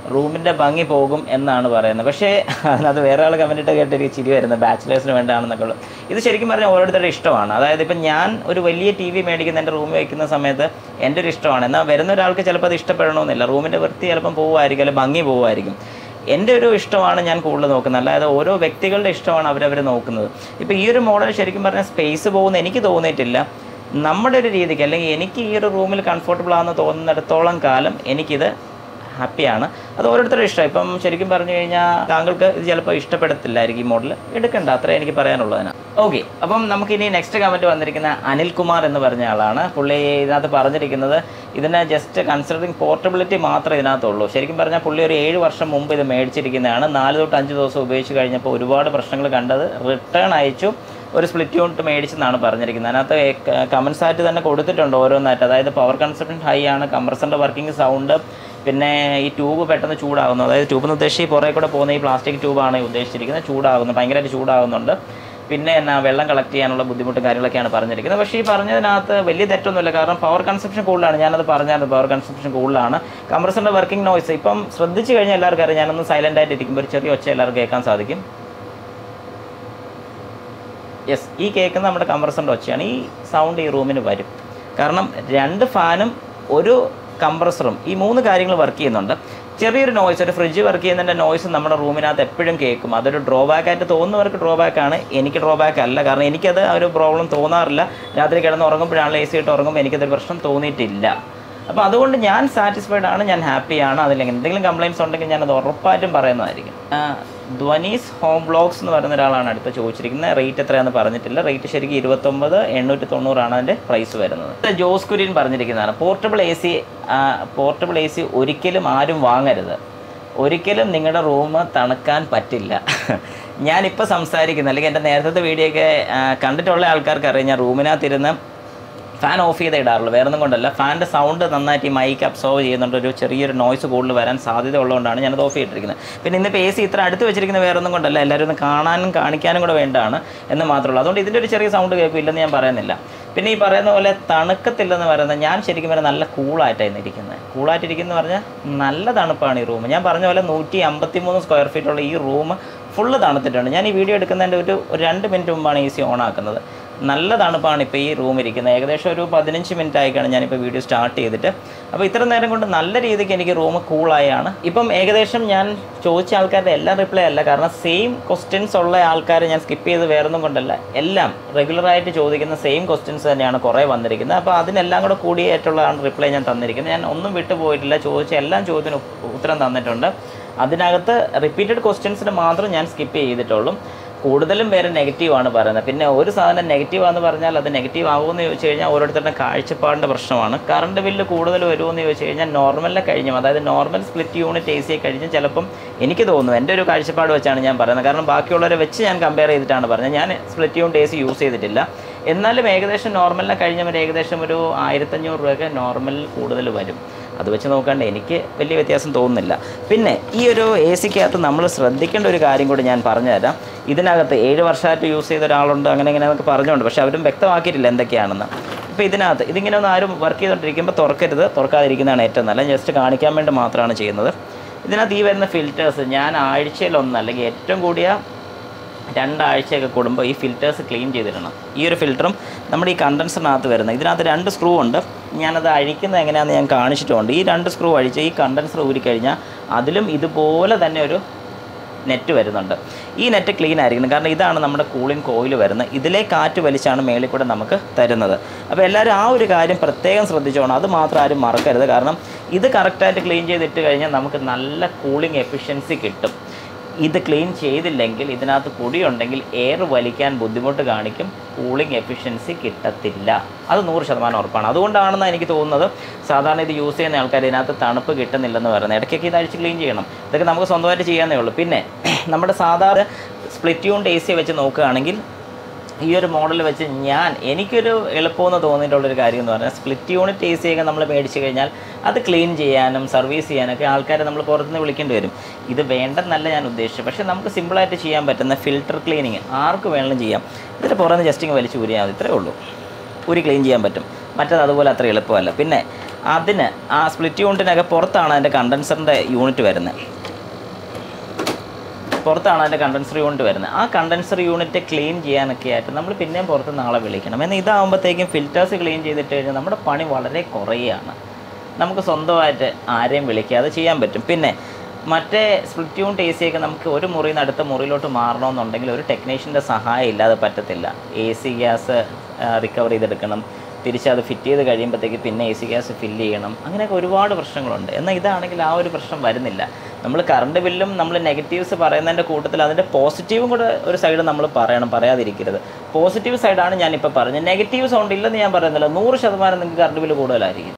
റൂമിൻ്റെ ഭംഗി പോകും എന്നാണ് പറയുന്നത് പക്ഷേ അതിനകത്ത് വേറെ ആൾ കമൻറ്റ് ഇട്ട് കേട്ട് എനിക്ക് ചിരി വരുന്നത് ബാച്ചിലേഴ്സിന് വേണ്ടാണെന്നൊക്കെ ഉള്ളത് ഇത് ശരിക്കും പറഞ്ഞാൽ ഓരോരുത്തരുടെ ഇഷ്ടമാണ് അതായത് ഇപ്പം ഞാൻ ഒരു വലിയ ടി വി മേടിക്കുന്ന എൻ്റെ റൂമിൽ വയ്ക്കുന്ന സമയത്ത് എൻ്റെ ഒരു ഇഷ്ടമാണ് എന്നാൽ വരുന്ന ഒരാൾക്ക് ചിലപ്പോൾ അത് ഇഷ്ടപ്പെടണമെന്നില്ല റൂമിൻ്റെ വൃത്തി ചിലപ്പം പോകുമായിരിക്കും അല്ലെങ്കിൽ ഭംഗി പോകുമായിരിക്കും എൻ്റെ ഒരു ഇഷ്ടമാണ് ഞാൻ കൂടുതൽ നോക്കുന്നത് അല്ലാതെ ഓരോ വ്യക്തികളുടെ ഇഷ്ടമാണ് അവരവർ നോക്കുന്നത് ഇപ്പോൾ ഈ ഒരു മോഡൽ ശരിക്കും പറഞ്ഞാൽ സ്പേസ് പോകുന്ന എനിക്ക് തോന്നിയിട്ടില്ല നമ്മുടെ ഒരു രീതിക്ക് അല്ലെങ്കിൽ എനിക്ക് ഈ ഒരു റൂമിൽ കംഫർട്ടബിൾ ആണെന്ന് തോന്നുന്നിടത്തോളം കാലം എനിക്കിത് ഹാപ്പിയാണ് അത് ഓരോരുത്തരുടെ ഇഷ്ടം ഇപ്പം ശരിക്കും പറഞ്ഞു കഴിഞ്ഞാൽ താങ്കൾക്ക് ഇത് ചിലപ്പോൾ ഇഷ്ടപ്പെടത്തില്ലായിരിക്കും ഈ മോഡൽ എടുക്കണ്ട അത്രേ എനിക്ക് പറയാനുള്ളതിന് ഓക്കെ അപ്പം നമുക്ക് ഇനി നെക്സ്റ്റ് കമൻറ്റ് വന്നിരിക്കുന്ന അനിൽകുമാർ എന്ന് പറഞ്ഞ ആളാണ് പുള്ളി ഇതിനകത്ത് പറഞ്ഞിരിക്കുന്നത് ഇതിനെ ജസ്റ്റ് കൺസിഡറിങ് പോർട്ടബിലിറ്റി മാത്രമേ ഇതിനകത്തുള്ളൂ ശരിക്കും പറഞ്ഞാൽ പുള്ളി ഒരു ഏഴ് വർഷം മുമ്പ് ഇത് മേടിച്ചിരിക്കുന്നതാണ് നാല് തൊട്ട് അഞ്ച് ദിവസം ഉപയോഗിച്ച് കഴിഞ്ഞപ്പോൾ ഒരുപാട് പ്രശ്നങ്ങൾ കണ്ടത് റിട്ടേൺ അയച്ചു ഒരു സ്പ്ലിറ്റ് യൂണിറ്റ് മേടിച്ചെന്നാണ് പറഞ്ഞിരിക്കുന്നത് അതിനകത്ത് കമൻസ് ആയിട്ട് തന്നെ കൊടുത്തിട്ടുണ്ട് ഓരോന്നായിട്ട് അതായത് പവർ കൺസപ്ഷൻ ഹൈ ആണ് കംപ്രസറിൻ്റെ വർക്കിംഗ് സൗണ്ട് പിന്നെ ഈ ട്യൂബ് പെട്ടെന്ന് ചൂടാകുന്നു അതായത് ട്യൂബ് എന്ന് ഉദ്ദേശിച്ച് ഈ പുറകെ കൂടെ പോകുന്ന ഈ പ്ലാസ്റ്റിക് ട്യൂബാണ് ഉദ്ദേശിച്ചിരിക്കുന്നത് ചൂടാകുന്നു ഭയങ്കരമായിട്ട് ചൂടാകുന്നുണ്ട് പിന്നെ എന്നാ വെള്ളം കളക്ട് ചെയ്യാനുള്ള ബുദ്ധിമുട്ടും കാര്യങ്ങളൊക്കെയാണ് പറഞ്ഞിരിക്കുന്നത് പക്ഷേ ഈ പറഞ്ഞതിനകത്ത് വലിയ തെറ്റൊന്നുമില്ല കാരണം പവർ കൺസപ്ഷൻ കൂടുതലാണ് ഞാനത് പറഞ്ഞായിരുന്നു പവർ കൺസപ്ഷൻ കൂടുതലാണ് കംപ്രസറിൻ്റെ വർക്കിംഗ് നോയ്സ് ഇപ്പം ശ്രദ്ധിച്ചു കഴിഞ്ഞാൽ എല്ലാവർക്കും അറിയാം ഞാനൊന്ന് സൈലൻ്റ് ആയിട്ട് ഇരിക്കുമ്പോൾ ഒരു ചെറിയ ഒച്ച എല്ലാവർക്കും കേൾക്കാൻ സാധിക്കും യെസ് ഈ കേൾക്കുന്ന നമ്മുടെ കംപ്രസറിൻ്റെ ഒച്ചയാണ് ഈ സൗണ്ട് ഈ റൂമിന് വരും കാരണം രണ്ട് ഫാനും ഒരു കംപ്രസറും ഈ മൂന്ന് കാര്യങ്ങൾ വർക്ക് ചെയ്യുന്നുണ്ട് ചെറിയൊരു നോയ്സ് ഒരു ഫ്രിഡ്ജ് വർക്ക് ചെയ്യുന്നതിൻ്റെ നോയ്സ് നമ്മുടെ റൂമിനകത്ത് എപ്പോഴും കേൾക്കും അതൊരു ഡ്രോബാക്ക് ആയിട്ട് തോന്നുന്നവർക്ക് ഡ്രോബാക്ക് ആണ് എനിക്ക് ഡ്രോബാക്ക് അല്ല കാരണം എനിക്കത് ആ ഒരു പ്രോബ്ലം തോന്നാറില്ല രാത്രി കിടന്ന് ഉറങ്ങുമ്പോഴാണ് എ സി ഇട്ട് ഉറങ്ങുമ്പോൾ എനിക്കതൊരു പ്രശ്നം തോന്നിയിട്ടില്ല അപ്പോൾ അതുകൊണ്ട് ഞാൻ സാറ്റിസ്ഫൈഡ് ആണ് ഞാൻ ഹാപ്പിയാണ് അതിൽ എന്തെങ്കിലും കംപ്ലയിൻസ് ഉണ്ടെങ്കിൽ ഞാനത് ഉറപ്പായിട്ടും പറയുന്നതായിരിക്കും ആ, ധ്വനീസ് ഹോം ബ്ലോഗ്സ് എന്ന് പറയുന്ന ഒരാളാണ് അടുത്ത് ചോദിച്ചിരിക്കുന്നത് റേറ്റ് എത്രയാണെന്ന് പറഞ്ഞിട്ടില്ല റേറ്റ് ശരിക്കും ഇരുപത്തൊമ്പത് എണ്ണൂറ്റി തൊണ്ണൂറാണ് അതിൻ്റെ പ്രൈസ് വരുന്നത് ഇത് ജോസ് കുര്യൻ പറഞ്ഞിരിക്കുന്നതാണ് portable A C portable A C ഒരിക്കലും ആരും വാങ്ങരുത് ഒരിക്കലും നിങ്ങളുടെ റൂം തണുക്കാൻ പറ്റില്ല ഞാനിപ്പോൾ സംസാരിക്കുന്ന അല്ലെങ്കിൽ എൻ്റെ നേരത്തെ വീഡിയോ ഒക്കെ ആ, കണ്ടിട്ടുള്ള ആൾക്കാർക്ക് അറിയാം ഞാൻ റൂമിനകത്തിരുന്ന് ഫാൻ ഓഫ് ചെയ്തേ ഇടാറുള്ളൂ വേറെ ഒന്നും കൊണ്ടല്ല ഫാനിൻ്റെ സൗണ്ട് നന്നായിട്ട് ഈ മൈക്ക് അബ്സോർവ് ചെയ്യുന്നുണ്ട് ഒരു ചെറിയൊരു നോയ്സ് കൂടുതൽ വരാൻ സാധ്യത ഉള്ളതുകൊണ്ടാണ് ഞാനത് ഓഫ് ചെയ്തിരിക്കുന്നത് പിന്നെ ഇന്നിപ്പോൾ എ സി ഇത്ര അടുത്ത് വെച്ചിരിക്കുന്ന വേറെ ഒന്നും കൊണ്ടല്ല എല്ലാവരും ഒന്ന് കാണാനും കാണിക്കാനും കൂടെ വേണ്ടതാണ് എന്ന് മാത്രമേ ഉള്ളൂ അതുകൊണ്ട് ഇതിൻ്റെ ഒരു ചെറിയ സൗണ്ട് കേൾക്കില്ലെന്ന് ഞാൻ പറയുന്നില്ല പിന്നെ ഈ പറയുന്ന പോലെ തണുക്കത്തില്ലെന്ന് പറയുന്നത് ഞാൻ ശരിക്കും പറഞ്ഞാൽ നല്ല കൂളായിട്ടാണ് ഇരിക്കുന്നത് കൂളായിട്ടിരിക്കുന്നത് പറഞ്ഞാൽ നല്ല തണുപ്പാണ് ഈ റൂം ഞാൻ പറഞ്ഞ പോലെ നൂറ്റി അമ്പത്തി മൂന്ന് സ്ക്വയർ ഫീറ്റുള്ള ഈ റൂം ഫുള്ള് തണുത്തിട്ടുണ്ട് ഞാൻ ഈ വീഡിയോ എടുക്കുന്നതിൻ്റെ ഒരു ഒരു രണ്ട് മിനിറ്റ് മുമ്പാണ് എ സി ഓൺ ആക്കുന്നത് നല്ല തണുപ്പാണ് ഇപ്പോൾ ഈ റൂം ഇരിക്കുന്നത് ഏകദേശം ഒരു പതിനഞ്ച് മിനിറ്റ് ആയിക്കാണ് ഞാനിപ്പോൾ വീഡിയോ സ്റ്റാർട്ട് ചെയ്തിട്ട് അപ്പോൾ ഇത്ര നേരം കൊണ്ട് നല്ല രീതിക്ക് എനിക്ക് റൂം കൂളായാണ് ഇപ്പം ഏകദേശം ഞാൻ ചോദിച്ച ആൾക്കാരുടെ എല്ലാം റിപ്ലൈ അല്ല കാരണം സെയിം ക്വസ്റ്റ്യൻസ് ഉള്ള ആൾക്കാർ ഞാൻ സ്കിപ്പ് ചെയ്ത് വേറൊന്നും കൊണ്ടല്ല എല്ലാം റെഗുലറായിട്ട് ചോദിക്കുന്ന സെയിം ക്വസ്റ്റ്യൻസ് തന്നെയാണ് കുറേ വന്നിരിക്കുന്നത് അപ്പോൾ അതിനെല്ലാം കൂടെ കൂടിയായിട്ടുള്ളതാണ് റിപ്ലൈ ഞാൻ തന്നിരിക്കുന്നത് ഞാൻ ഒന്നും വിട്ടു പോയിട്ടില്ല ചോദിച്ച എല്ലാം ചോദ്യത്തിന് ഉ- ഉത്തരം തന്നിട്ടുണ്ട് അതിനകത്ത് റിപ്പീറ്റഡ് ക്വസ്റ്റ്യൻസിന് മാത്രം ഞാൻ സ്കിപ്പ് ചെയ്തിട്ടുള്ളൂ കൂടുതലും പേര് നെഗറ്റീവാണ് പറയുന്നത് പിന്നെ ഒരു സാധനം നെഗറ്റീവ് ആണെന്ന് പറഞ്ഞാൽ അത് നെഗറ്റീവ് ആകുമെന്ന് ചോദിച്ചു കഴിഞ്ഞാൽ ഓരോരുത്തരുടെ കാഴ്ചപ്പാടിൻ്റെ പ്രശ്നമാണ് കറണ്ട് ബില്ല് കൂടുതൽ വരുമെന്ന് ചോദിച്ചു കഴിഞ്ഞാൽ നോർമലിനെ കഴിഞ്ഞും അതായത് normal split unit A C കഴിഞ്ഞും ചിലപ്പം എനിക്ക് തോന്നുന്നു എൻ്റെ ഒരു കാഴ്ചപ്പാട് വെച്ചാണ് ഞാൻ പറയുന്നത് കാരണം ബാക്കിയുള്ളവരെ വെച്ച് ഞാൻ കമ്പയർ ചെയ്തിട്ടാണ് പറഞ്ഞത് ഞാൻ split unit A C use ചെയ്തിട്ടില്ല എന്നാലും ഏകദേശം നോർമലിനെ കഴിഞ്ഞവർ ഏകദേശം ഒരു ആയിരത്തഞ്ഞൂറ് രൂപയൊക്കെ നോർമൽ കൂടുതൽ വരും അത് വെച്ച് നോക്കാണ്ട് എനിക്ക് വലിയ വ്യത്യാസം തോന്നുന്നില്ല പിന്നെ ഈ ഒരു എ സിക്കകത്ത് നമ്മൾ ശ്രദ്ധിക്കേണ്ട ഒരു കാര്യം കൂടി ഞാൻ പറഞ്ഞുതരാം ഇതിനകത്ത് ഏഴ് വർഷമായിട്ട് യൂസ് ചെയ്ത ഒരാളുണ്ട് അങ്ങനെ ഇങ്ങനെ എന്നൊക്കെ പറഞ്ഞുകൊണ്ട് പക്ഷേ അവരും വ്യക്തമാക്കിയിട്ടില്ല എന്തൊക്കെയാണെന്ന് ഇപ്പോൾ ഇതിനകത്ത് ഇതിങ്ങനെ ഒന്ന് ആരും വർക്ക് ചെയ്തുകൊണ്ടിരിക്കുമ്പോൾ തുറക്കരുത് തുറക്കാതിരിക്കുന്നതാണ് ഏറ്റവും നല്ലത് ജസ്റ്റ് കാണിക്കാൻ വേണ്ടി മാത്രമാണ് ചെയ്യുന്നത് ഇതിനകത്ത് ഈ വരുന്ന ഫിൽറ്റേഴ്സ് ഞാൻ ആഴ്ചയിലൊന്ന് അല്ലെങ്കിൽ ഏറ്റവും കൂടിയ രണ്ടാഴ്ചയൊക്കെ കൂടുമ്പോൾ ഈ ഫിൽറ്റേഴ്സ് ക്ലീൻ ചെയ്തിടണം ഈ ഒരു ഫിൽറ്ററും നമ്മുടെ ഈ കണ്ടൻസറിനകത്ത് വരുന്നത് ഇതിനകത്ത് രണ്ട് സ്ക്രൂ ഉണ്ട് ഞാനത് അഴിക്കുന്നത് എങ്ങനെയാണെന്ന് ഞാൻ കാണിച്ചിട്ടുണ്ട് ഈ രണ്ട് സ്ക്രൂ അഴിച്ച് ഈ കണ്ടൻസർ ഊരിക്കഴിഞ്ഞാൽ അതിലും ഇതുപോലെ തന്നെ ഒരു നെറ്റ് വരുന്നുണ്ട് ഈ നെറ്റ് ക്ലീൻ ആയിരിക്കണം കാരണം ഇതാണ് നമ്മുടെ കൂളിംഗ് കോയിൽ വരുന്നത് ഇതിലെ കാറ്റ് വലിച്ചാണ് മേളിൽ കൂടെ നമുക്ക് തരുന്നത് അപ്പോൾ എല്ലാവരും ആ ഒരു കാര്യം പ്രത്യേകം ശ്രദ്ധിച്ചോണം അത് മാത്രം ആരും മറക്കരുത് കാരണം ഇത് കറക്റ്റായിട്ട് ക്ലീൻ ചെയ്തിട്ട് കഴിഞ്ഞാൽ നമുക്ക് നല്ല കൂളിംഗ് എഫിഷ്യൻസി കിട്ടും ഇത് ക്ലീൻ ചെയ്തില്ലെങ്കിൽ ഇതിനകത്ത് പൊടിയുണ്ടെങ്കിൽ എയർ വലിക്കാൻ ബുദ്ധിമുട്ട് കാണിക്കും കൂളിംഗ് എഫിഷ്യൻസി കിട്ടത്തില്ല അത് നൂറ് ശതമാനം ഉറപ്പാണ് അതുകൊണ്ടാണെന്ന് എനിക്ക് തോന്നുന്നത് സാധാരണ ഇത് യൂസ് ചെയ്യുന്ന ആൾക്കാർ ഇതിനകത്ത് തണുപ്പ് കിട്ടുന്നില്ലെന്ന് പറയുന്നത് ഇടയ്ക്കൊക്കെ ഇത് അഴിച്ച് ക്ലീൻ ചെയ്യണം ഇതൊക്കെ നമുക്ക് സ്വന്തമായിട്ട് ചെയ്യാന്നേ ഉള്ളൂ പിന്നെ നമ്മുടെ സാധാരണ സ്പ്ലിറ്റ് യൂണിറ്റ് എ സി വെച്ച് നോക്കുകയാണെങ്കിൽ ഈ ഒരു മോഡൽ വെച്ച് ഞാൻ എനിക്കൊരു എളുപ്പമെന്ന് തോന്നിയിട്ടുള്ളൊരു കാര്യം എന്ന് പറഞ്ഞാൽ സ്പ്ലിറ്റ് യൂണിറ്റ് എ സി ഒക്കെ നമ്മൾ മേടിച്ച് കഴിഞ്ഞാൽ അത് ക്ലീൻ ചെയ്യാനും സർവീസ് ചെയ്യാനൊക്കെ ആൾക്കാരെ നമ്മൾ പുറത്തുനിന്ന് വിളിക്കേണ്ടി വരും ഇത് വേണ്ടെന്നല്ല ഞാൻ ഉദ്ദേശിച്ചത് പക്ഷേ നമുക്ക് സിമ്പിളായിട്ട് ചെയ്യാൻ പറ്റുന്ന ഫിൽട്ടർ ക്ലീനിങ് ആർക്ക് വേണമെങ്കിലും ചെയ്യാം ഇതിൻ്റെ പുറത്ത് ജസ്റ്റ് ഇങ്ങ് വലിച്ച് ഊരിയാൽ മതി ഇത്രയേ ഉള്ളൂ ഊരി ക്ലീൻ ചെയ്യാൻ പറ്റും മറ്റത് അതുപോലെ അത്ര എളുപ്പമല്ല പിന്നെ അതിന് ആ സ്പ്ലിറ്റ് യൂണിറ്റിനൊക്കെ പുറത്താണ് അതിൻ്റെ കണ്ടൻസറിൻ്റെ യൂണിറ്റ് വരുന്നത് പുറത്താണ് അതിൻ്റെ കണ്ടൻസർ യൂണിറ്റ് വരുന്നത് ആ കണ്ടൻസർ യൂണിറ്റ് ക്ലീൻ ചെയ്യാനൊക്കെ ആയിട്ട് നമ്മൾ പിന്നെയും പുറത്ത് നാളെ വിളിക്കണം എന്നാൽ ഇതാകുമ്പോഴത്തേക്കും ഫിൽറ്റേഴ്സ് ക്ലീൻ ചെയ്തിട്ട് കഴിഞ്ഞാൽ നമ്മുടെ പണി വളരെ കുറയുകയാണ് നമുക്ക് സ്വന്തമായിട്ട് ആരെയും വിളിക്കാതെ ചെയ്യാൻ പറ്റും പിന്നെ മറ്റേ സ്പ്ലിറ്റ് യൂണിറ്റ് എ സി ഒക്കെ നമുക്ക് ഒരു മുറിയിൽ നിന്ന് അടുത്ത മുറിയിലോട്ട് മാറണമെന്നുണ്ടെങ്കിൽ ഒരു ടെക്നീഷ്യൻ്റെ സഹായം ഇല്ലാതെ പറ്റത്തില്ല എ സി ഗ്യാസ് റിക്കവർ ചെയ്തെടുക്കണം തിരിച്ച് അത് ഫിറ്റ് ചെയ്ത് കഴിയുമ്പോഴത്തേക്ക് പിന്നെ എ സി ഗ്യാസ് ഫില്ല് ചെയ്യണം അങ്ങനെയൊക്കെ ഒരുപാട് പ്രശ്നങ്ങളുണ്ട് എന്നാൽ ഇതാണെങ്കിൽ ആ ഒരു പ്രശ്നം വരുന്നില്ല നമ്മൾ കറണ്ട് ബില്ലും നമ്മൾ നെഗറ്റീവ്സ് പറയുന്നതിൻ്റെ കൂട്ടത്തിൽ അതിൻ്റെ പോസിറ്റീവും കൂടെ ഒരു സൈഡ് നമ്മൾ പറയണം പറയാതിരിക്കരുത് പോസിറ്റീവ് സൈഡാണ് ഞാനിപ്പോൾ പറഞ്ഞത് നെഗറ്റീവ് സൗണ്ട് ഇല്ലെന്ന് ഞാൻ പറയുന്നില്ല നൂറ് ശതമാനം നിങ്ങൾക്ക് കറണ്ട് ബില്ല് കൂടുതലായിരിക്കും